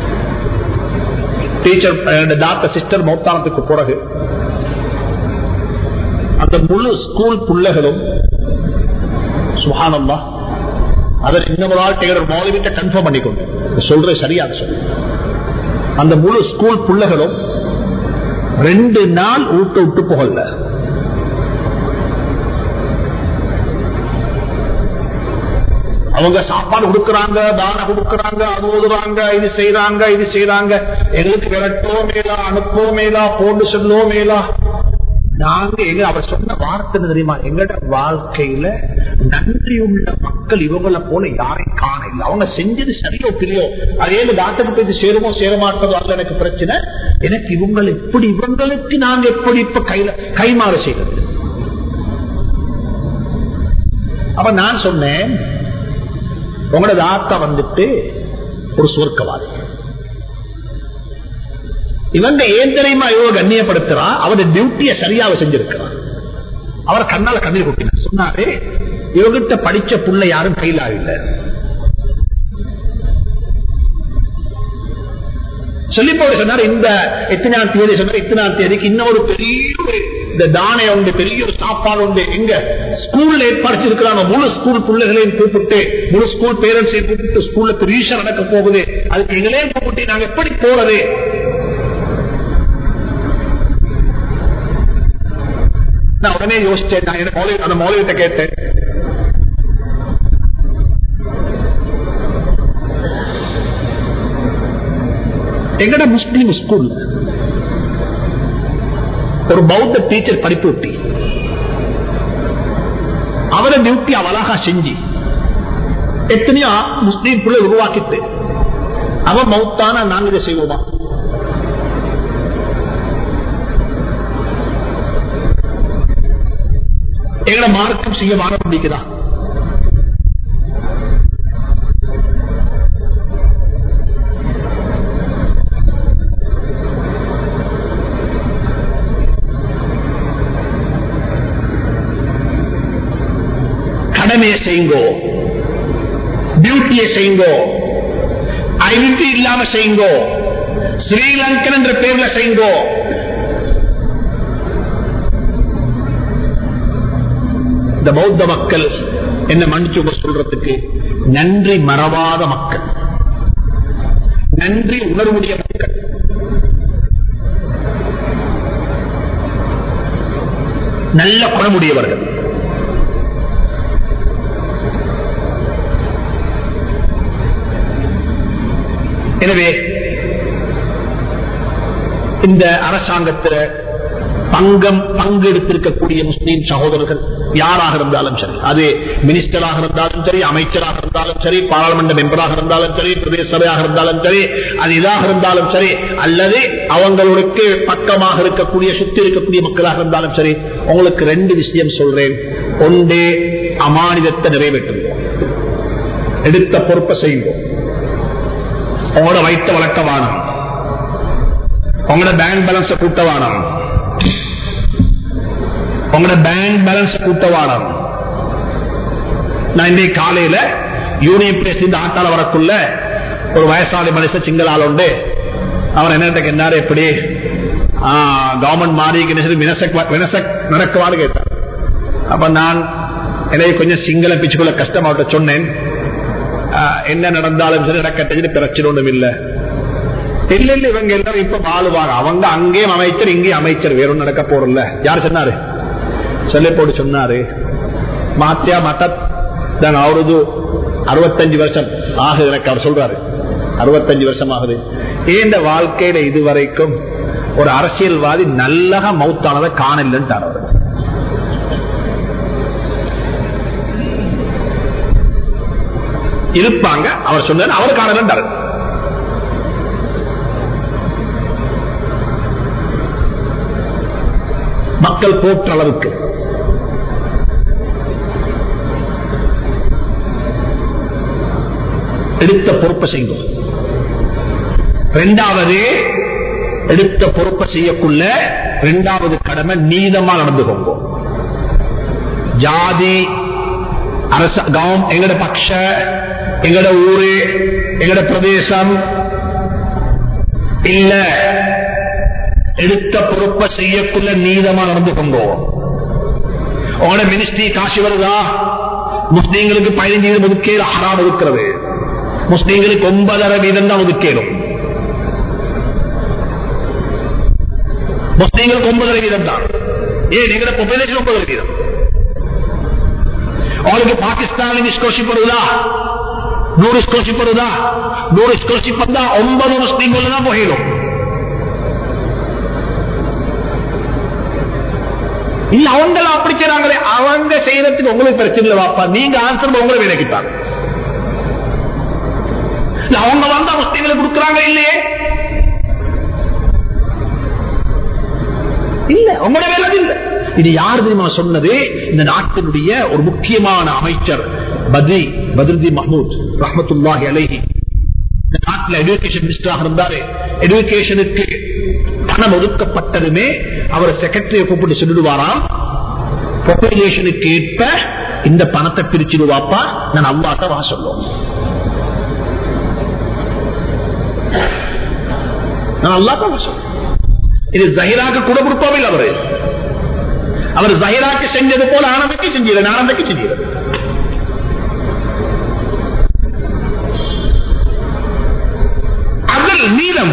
டீச்சர் டாக்டர் சிஸ்டர் மௌத்தானத்துக்கு பிறகு அந்த முழு ஸ்கூல் பிள்ளைகளும் சுகானம்மா அதை இன்னும் ஒரு ஆள் டேகர் மௌலவிட்ட கன்ஃபார்ம் பண்ணிக்கொண்டு சொல்றது சரியாக சொல்லு அந்த முழு ஸ்கூல் பிள்ளைகளும் ரெண்டு நாள் ஊட்ட விட்டு போகல அவங்க சாப்பாடு கொடுக்கறாங்க தானம் கொடுக்கறாங்க அது ஓதுறாங்க இது செய்யறாங்க இது செய்யறாங்க எங்களுக்கு விரட்டோ மேலா அனுப்போ மேலா போட்டு சொல்லோ மேலா நாங்க எங்க அவர் சொன்ன வார்த்தை தெரியுமா எங்கட வாழ்க்கையில நன்றி உள்ள மக்கள் இவங்களை போல யாரையும் காண இல்லை அவங்க செஞ்சது சரியோ தெரியோ அதே டாக்டர் போய் சேருமோ சேர மாட்டதோ அல்ல எனக்கு பிரச்சனை எனக்கு இவங்களை எப்படி இவங்களுக்கு நாங்க எப்படி இப்ப கையில கைமாறு செய்வது அப்ப நான் சொன்னேன் உங்களோட தாத்தா வந்துட்டு ஒரு சுவர்க்கவாதி இவங்க ஏன் தெரியுமா இவங்க கண்ணியப்படுத்துறா அவருடைய டியூட்டியை சரியாக செஞ்சிருக்கிறான் அவர் கண்ணால கண்ணீர் கொட்டினார் சொன்னாரு இவகிட்ட படிச்ச புள்ள யாரும் கையில் ஆகல சொல்லி போட்டு சொன்னார் இந்த எத்தனாம் தேதி சொன்னார் இத்தனாம் தேதிக்கு இன்னொரு பெரிய ஒரு இந்த தானே உண்டு பெரிய ஒரு சாப்பாடு உண்டு எங்க ஸ்கூல்ல ஏற்பாடு முழு ஸ்கூல் பிள்ளைகளையும் கூப்பிட்டு முழு ஸ்கூல் பேரண்ட்ஸையும் கூப்பிட்டு ஸ்கூல்ல பெரிய நடக்க போகுது அதுக்கு எங்களையும் கூப்பிட்டு நாங்க எப்படி போறது நான் உடனே யோசிச்சேன் நான் எனக்கு மௌலவி அந்த மௌலவிட்ட கேட்டேன் எங்கட முஸ்லீம் ஸ்கூல் ஒரு பௌத்த டீச்சர் படிப்பு விட்டி அவரை டியூட்டி அவளாக செஞ்சு எத்தனையோ முஸ்லீம் பிள்ளை உருவாக்கிட்டு அவன் மௌத்தான நாங்க இதை செய்வோமா எங்களை மார்க்கம் செய்ய வாழ முடிக்குதா கடமையை செய்யுங்கோ டியூட்டியை செய்யுங்கோ ஐடென்டி இல்லாம செய்யுங்கோ ஸ்ரீலங்கன் என்ற பேர்ல செய்யுங்கோ இந்த பௌத்த மக்கள் என்ன மன்னிச்சு சொல்றதுக்கு நன்றி மறவாத மக்கள் நன்றி உணர்வுடைய மக்கள் நல்ல குணமுடையவர்கள் எனவே இந்த அரசாங்கத்தில் பங்கம் பங்கு எடுத்திருக்கக்கூடிய முஸ்லீம் சகோதரர்கள் யாராக இருந்தாலும் சரி அது மினிஸ்டராக இருந்தாலும் சரி அமைச்சராக இருந்தாலும் சரி பாராளுமன்ற மெம்பராக இருந்தாலும் சரி பிரதேச சபையாக இருந்தாலும் சரி அது இதாக இருந்தாலும் சரி அல்லது அவங்களுக்கு பக்கமாக இருக்கக்கூடிய சுத்தி இருக்கக்கூடிய மக்களாக இருந்தாலும் சரி உங்களுக்கு ரெண்டு விஷயம் சொல்றேன் ஒன்று அமானிதத்தை நிறைவேற்றுவோம் எடுத்த பொறுப்பை செய்வோம் உங்களோட வைத்த வழக்க வானம் உங்களோட பேங்க் பேலன்ஸ கூட்ட வானம் உங்களோட பேங்க் பேலன்ஸ் கூட்ட வானம் நான் இன்னைக்கு காலையில யூனியன் பிரதேச இந்த ஆட்டால வரக்குள்ள ஒரு வயசாளி மனுஷன் சிங்களால் உண்டு அவர் என்ன கேட்டாரு எப்படி கவர்மெண்ட் மாறி வினசக் நடக்குவான்னு கேட்டார் அப்ப நான் எனக்கு கொஞ்சம் சிங்கள பிச்சுக்குள்ள கஷ்டமாட்ட சொன்னேன் என்ன நடந்தாலும் சரி நடக்கட்டது பிரச்சனை ஒன்றும் இல்லை இல்ல இல்ல இவங்க எல்லாரும் இப்ப வாழுவாங்க அவங்க அங்கேயும் அமைச்சர் இங்கேயும் அமைச்சர் வேற நடக்க போறல யாரு சொன்னாரு சொல்லி போட்டு சொன்னாரு மாத்தியா மட்டத் தான் அவரது அறுபத்தஞ்சு வருஷம் ஆகுது எனக்கு அவர் சொல்றாரு அறுபத்தஞ்சு வருஷம் ஆகுது இந்த வாழ்க்கையில இதுவரைக்கும் ஒரு அரசியல்வாதி நல்லக மௌத்தானதை காணலன்ட்டார் அவர் இருப்பாங்க அவர் சொன்னார் அவர் காணலன்ட்டார் மக்கள் போற்ற அளவுக்கு எடுத்த பொறுப்பை செய்யும் ரெண்டாவது எடுத்த பொறுப்பை செய்யக்குள்ள ரெண்டாவது கடமை நீதமா நடந்துக்கோங்க ஜாதி அரச கவம் எங்கட பக்ஷ எங்கட ஊரு எங்கட பிரதேசம் இல்ல எடுத்த பொறுப்பை செய்யக்குள்ள நீதமா நடந்துக்கோங்க உங்களோட மினிஸ்ட்ரி காசு வருதா முஸ்லீம்களுக்கு பதினைஞ்சு வீதம் ஒதுக்கீடு ஹராம் இருக்கிறது முஸ்லீம்களுக்கு ஒன்பதரை வீதம் தான் ஒதுக்கீடும் முஸ்லீம்களுக்கு ஒன்பதரை வீதம் தான் ஏன் எங்கட பாப்புலேஷன் ஒன்பதரை வீதம் அவளுக்கு பாகிஸ்தான் ஸ்காலர்ஷிப் வருதா நூறு ஸ்காலர்ஷிப் வருதா நூறு ஸ்காலர்ஷிப் வந்தா ஒன்பது முஸ்லீம்கள் தான் போயிடும் இல்ல அவங்க அப்படி செய்றாங்களே அவங்க செய்யறதுக்கு உங்களுக்கு பிரச்சனை இல்லை வாப்பா நீங்க ஆன்சர் உங்களை விலக்கிட்டாங்க இல்ல அவங்க வந்தா முஸ்லீம்களுக்கு கொடுக்குறாங்க இல்லையே இல்ல உங்களோட வேலை அது இல்ல இது யார் தெரியுமா சொன்னது இந்த நாட்டினுடைய ஒரு முக்கியமான அமைச்சர் பத்ரி பத்ருதி மஹமூத் ரஹமத்துல்லாஹி அலைஹி இந்த நாட்டில் எஜுகேஷன் மினிஸ்டராக இருந்தாரு எஜுகேஷனுக்கு பணம் ஒதுக்கப்பட்டதுமே அவர் செக்ரட்டரியை கூப்பிட்டு சொல்லிடுவாராம் பாப்புலேஷனுக்கு ஏற்ப இந்த பணத்தை பிரிச்சிடுவாப்பா நான் அல்லாட்ட வா சொல்லுவோம் நான் அல்லாட்ட வா சொல்லுவேன் இது ஜஹிராக்கு கூட கொடுப்போமில்லை அவரு அவர் ஜஹிராக்கு செஞ்சது போல ஆனந்தைக்கு செஞ்சீர் ஆனந்தைக்கு செஞ்சீர் அதில் நீளம்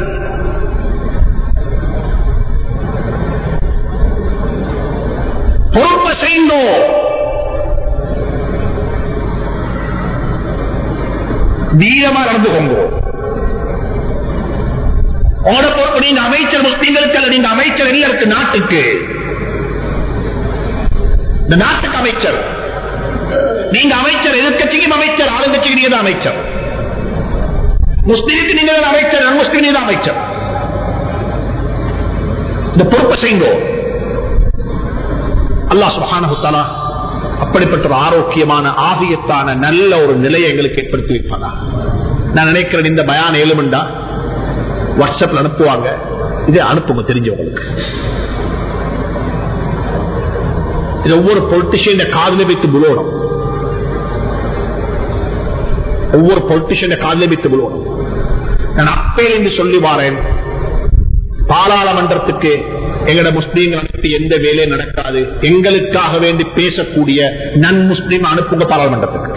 பொறுப்பை செய்தோம் வீரமா நடந்து கொண்டோம் உங்களோட பொறுப்பு நீங்க அமைச்சர் முஸ்லீம்களுக்கு அல்ல நீங்க அமைச்சர் இல்ல இருக்கு நாட்டுக்கு இந்த நாட்டுக்கு அமைச்சர் நீங்க அமைச்சர் எதிர்கட்சிக்கும் அமைச்சர் ஆளுங்கட்சிக்கு நீங்க தான் அமைச்சர் முஸ்லீமுக்கு நீங்க தான் அமைச்சர் நான் முஸ்லீம் நீங்க தான் அமைச்சர் இந்த பொறுப்பை செய்யுங்க அல்லாஹ் சுப்ஹானஹு தஆலா அப்படிப்பட்ட ஒரு ஆரோக்கியமான ஆகியத்தான நல்ல ஒரு நிலையை எங்களுக்கு ஏற்படுத்தி வைப்பாங்க நான் நினைக்கிறேன் இந்த பயான ஏழுமண்டா வாட்ஸ்அப்ல அனுப்புவாங்க இதை அனுப்புங்க தெரிஞ்சவங்களுக்கு இது ஒவ்வொரு பொலிட்டிஷியன் காதல வைத்து புலோடும் ஒவ்வொரு பொலிட்டிஷியன் காதல வைத்து புலோடும் நான் அப்பேல் என்று சொல்லி வாரேன் பாராளுமன்றத்துக்கு எங்கட முஸ்லீம்கள் அனுப்பி எந்த வேலையும் நடக்காது எங்களுக்காக வேண்டி பேசக்கூடிய நன் முஸ்லீம் அனுப்புங்க பாராளுமன்றத்துக்கு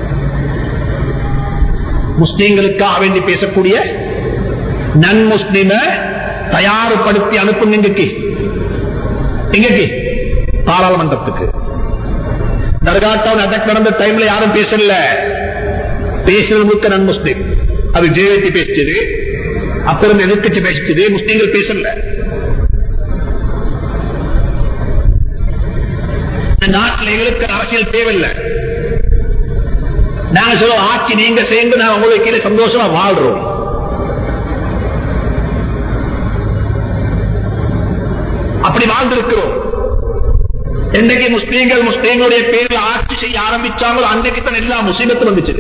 முஸ்லீம்களுக்காக வேண்டி பேசக்கூடிய நன் முஸ்லிம தயார்படுத்தி அனுப்புங்க எங்கக்கு எங்கக்கு பாராளுமன்றத்துக்கு தர்காட்டவுன் அட்டாக் நடந்த டைம்ல யாரும் பேசல பேசுறது முக்க நன் முஸ்லிம் அது ஜேவேத்தி பேசிச்சது அப்புறம் எதிர்கட்சி பேசிச்சது முஸ்லீம்கள் பேசல நாட்டில் எங்களுக்கு அரசியல் தேவையில்லை நாங்க சொல்லுவோம் ஆட்சி நீங்க சேர்ந்து நான் உங்களுக்கு கீழே சந்தோஷமா வாழ்றோம் அப்படி வாழ்ந்திருக்கிறோம் என்றைக்கு முஸ்லீம்கள் முஸ்லீம்களுடைய பேரில் ஆட்சி செய்ய ஆரம்பிச்சாங்களோ அன்றைக்கு தான் எல்லா முசீபத்து வந்துச்சு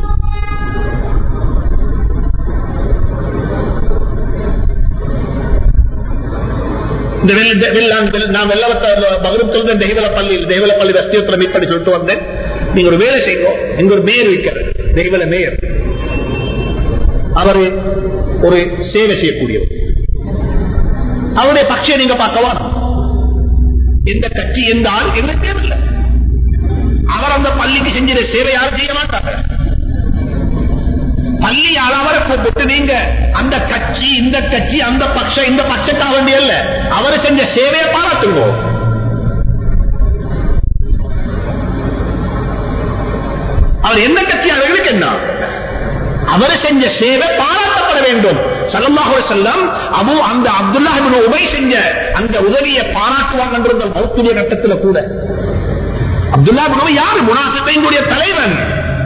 இந்த வெள்ள- வெள்ள- வெள்ள- நான் வெள்ளவத்த மகரம் சொல்ற தெய்வல பள்ளி தெய்வல பள்ளி ரஸ்தியத்தில் மீட் பண்ணி சொல்லிட்டு வந்தேன் நீங்க ஒரு வேலை செய்வோம் எங்க ஒரு மேயர் வைக்கிறார் தெய்வல மேயர் அவரு ஒரு சேவை செய்யக்கூடியவர் அவருடைய பட்சியை நீங்க பார்க்கவா எந்த கட்சி எந்த ஆள் எங்களுக்கு தேவையில்லை அவர் அந்த பள்ளிக்கு செஞ்ச சேவை யாரும் செய்ய மாட்டாங்க பள்ளி அவரை கூப்பிட்டு நீங்க அந்த கட்சி இந்த கட்சி அந்த பட்சம் இந்த பட்சத்தாக வேண்டிய இல்ல அவரை செஞ்ச சேவையை பாராட்டுங்க அவர் எந்த கட்சி அவர்களுக்கு என்ன அவரை செஞ்ச சேவை பாராட்டப்பட வேண்டும் சல்லல்லாஹு செல்லம் அபு அந்த அப்துல்லாஹ் இப்னு உபை செஞ்ச அந்த உதவியை பாராட்டுவாங்கன்ற மௌத்துடைய கட்டத்தில் கூட அப்துல்லா இப்னு உபை யார் முனாஃபிகைங்களுடைய தலைவன்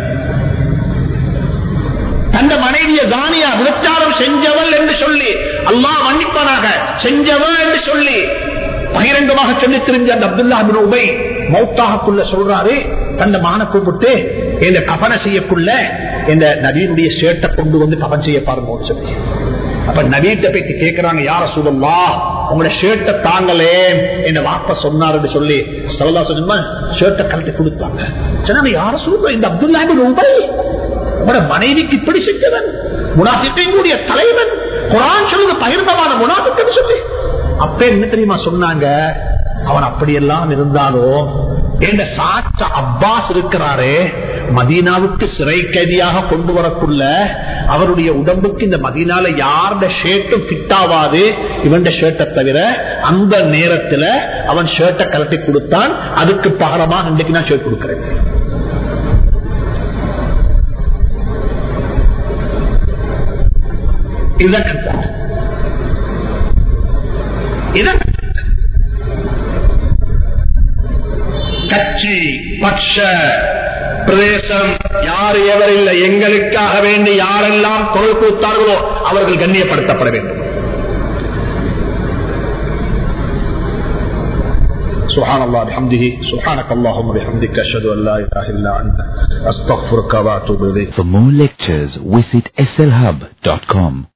தந்த மனைவிய தானியா விபச்சாரம் செஞ்சவள் என்று சொல்லி அல்லாஹ் மன்னிப்பனாக செஞ்சவள் என்று சொல்லி பகிரங்கமாக சொல்லி தெரிஞ்ச அந்த அப்துல்லா பின் உபை மௌத்தாகக்குள்ள சொல்றாரு தந்த மான கூப்பிட்டு இந்த கபனை செய்யக்குள்ள இந்த நவீனுடைய சேட்டை கொண்டு வந்து கபன் செய்ய பாருங்க சொல்லி அப்ப நவீட்ட போயிட்டு கேட்கிறாங்க யார சூழல்லா உங்களோட ஷர்ட்டை தாங்களே என்ன வாப்ப சொன்னாருன்னு சொல்லி சொல்லலா சொன்னா ஷர்ட்டை கழட்டி கொடுத்தாங்க சொன்னாங்க யார சூழல் இந்த அப்துல்லா பின் உபை உங்களோட மனைவிக்கு இப்படி செஞ்சவன் முனாபிக்கையுடைய தலைவன் குரான் சொல்லுங்க பகிர்ந்தமான முனாபிக்கன்னு சொல்லி அப்ப என்ன தெரியுமா சொன்னாங்க அவன் அப்படியெல்லாம் இருந்தாலும் என்ற சாச்ச அப்பாஸ் இருக்கிறாரே மதீனாவுக்கு சிறை கைதியாக கொண்டு வரக்குள்ள அவருடைய உடம்புக்கு இந்த மதீனால யாருடைய ஷர்ட்டும் கிட்டாவாது இவன் ஷர்ட்டை தவிர அந்த நேரத்துல அவன் ஷர்ட்டை கலட்டி கொடுத்தான் அதுக்கு பகரமாக இன்றைக்கு நான் ஷர்ட் கொடுக்கிறேன் இதுதான் கருத்தார் இதான் கட்சி பட்ச பிரதேசம் யார் எவர் இல்லை எங்களுக்காக வேண்டி யாரெல்லாம் குரல் கொடுத்தார்களோ அவர்கள் கண்ணியப்படுத்தப்பட வேண்டும் سبحان الله بحمده سبحانك اللهم وبحمدك اشهد ان لا اله الا انت استغفرك واتوب اليك For more lectures, visit slhub.com.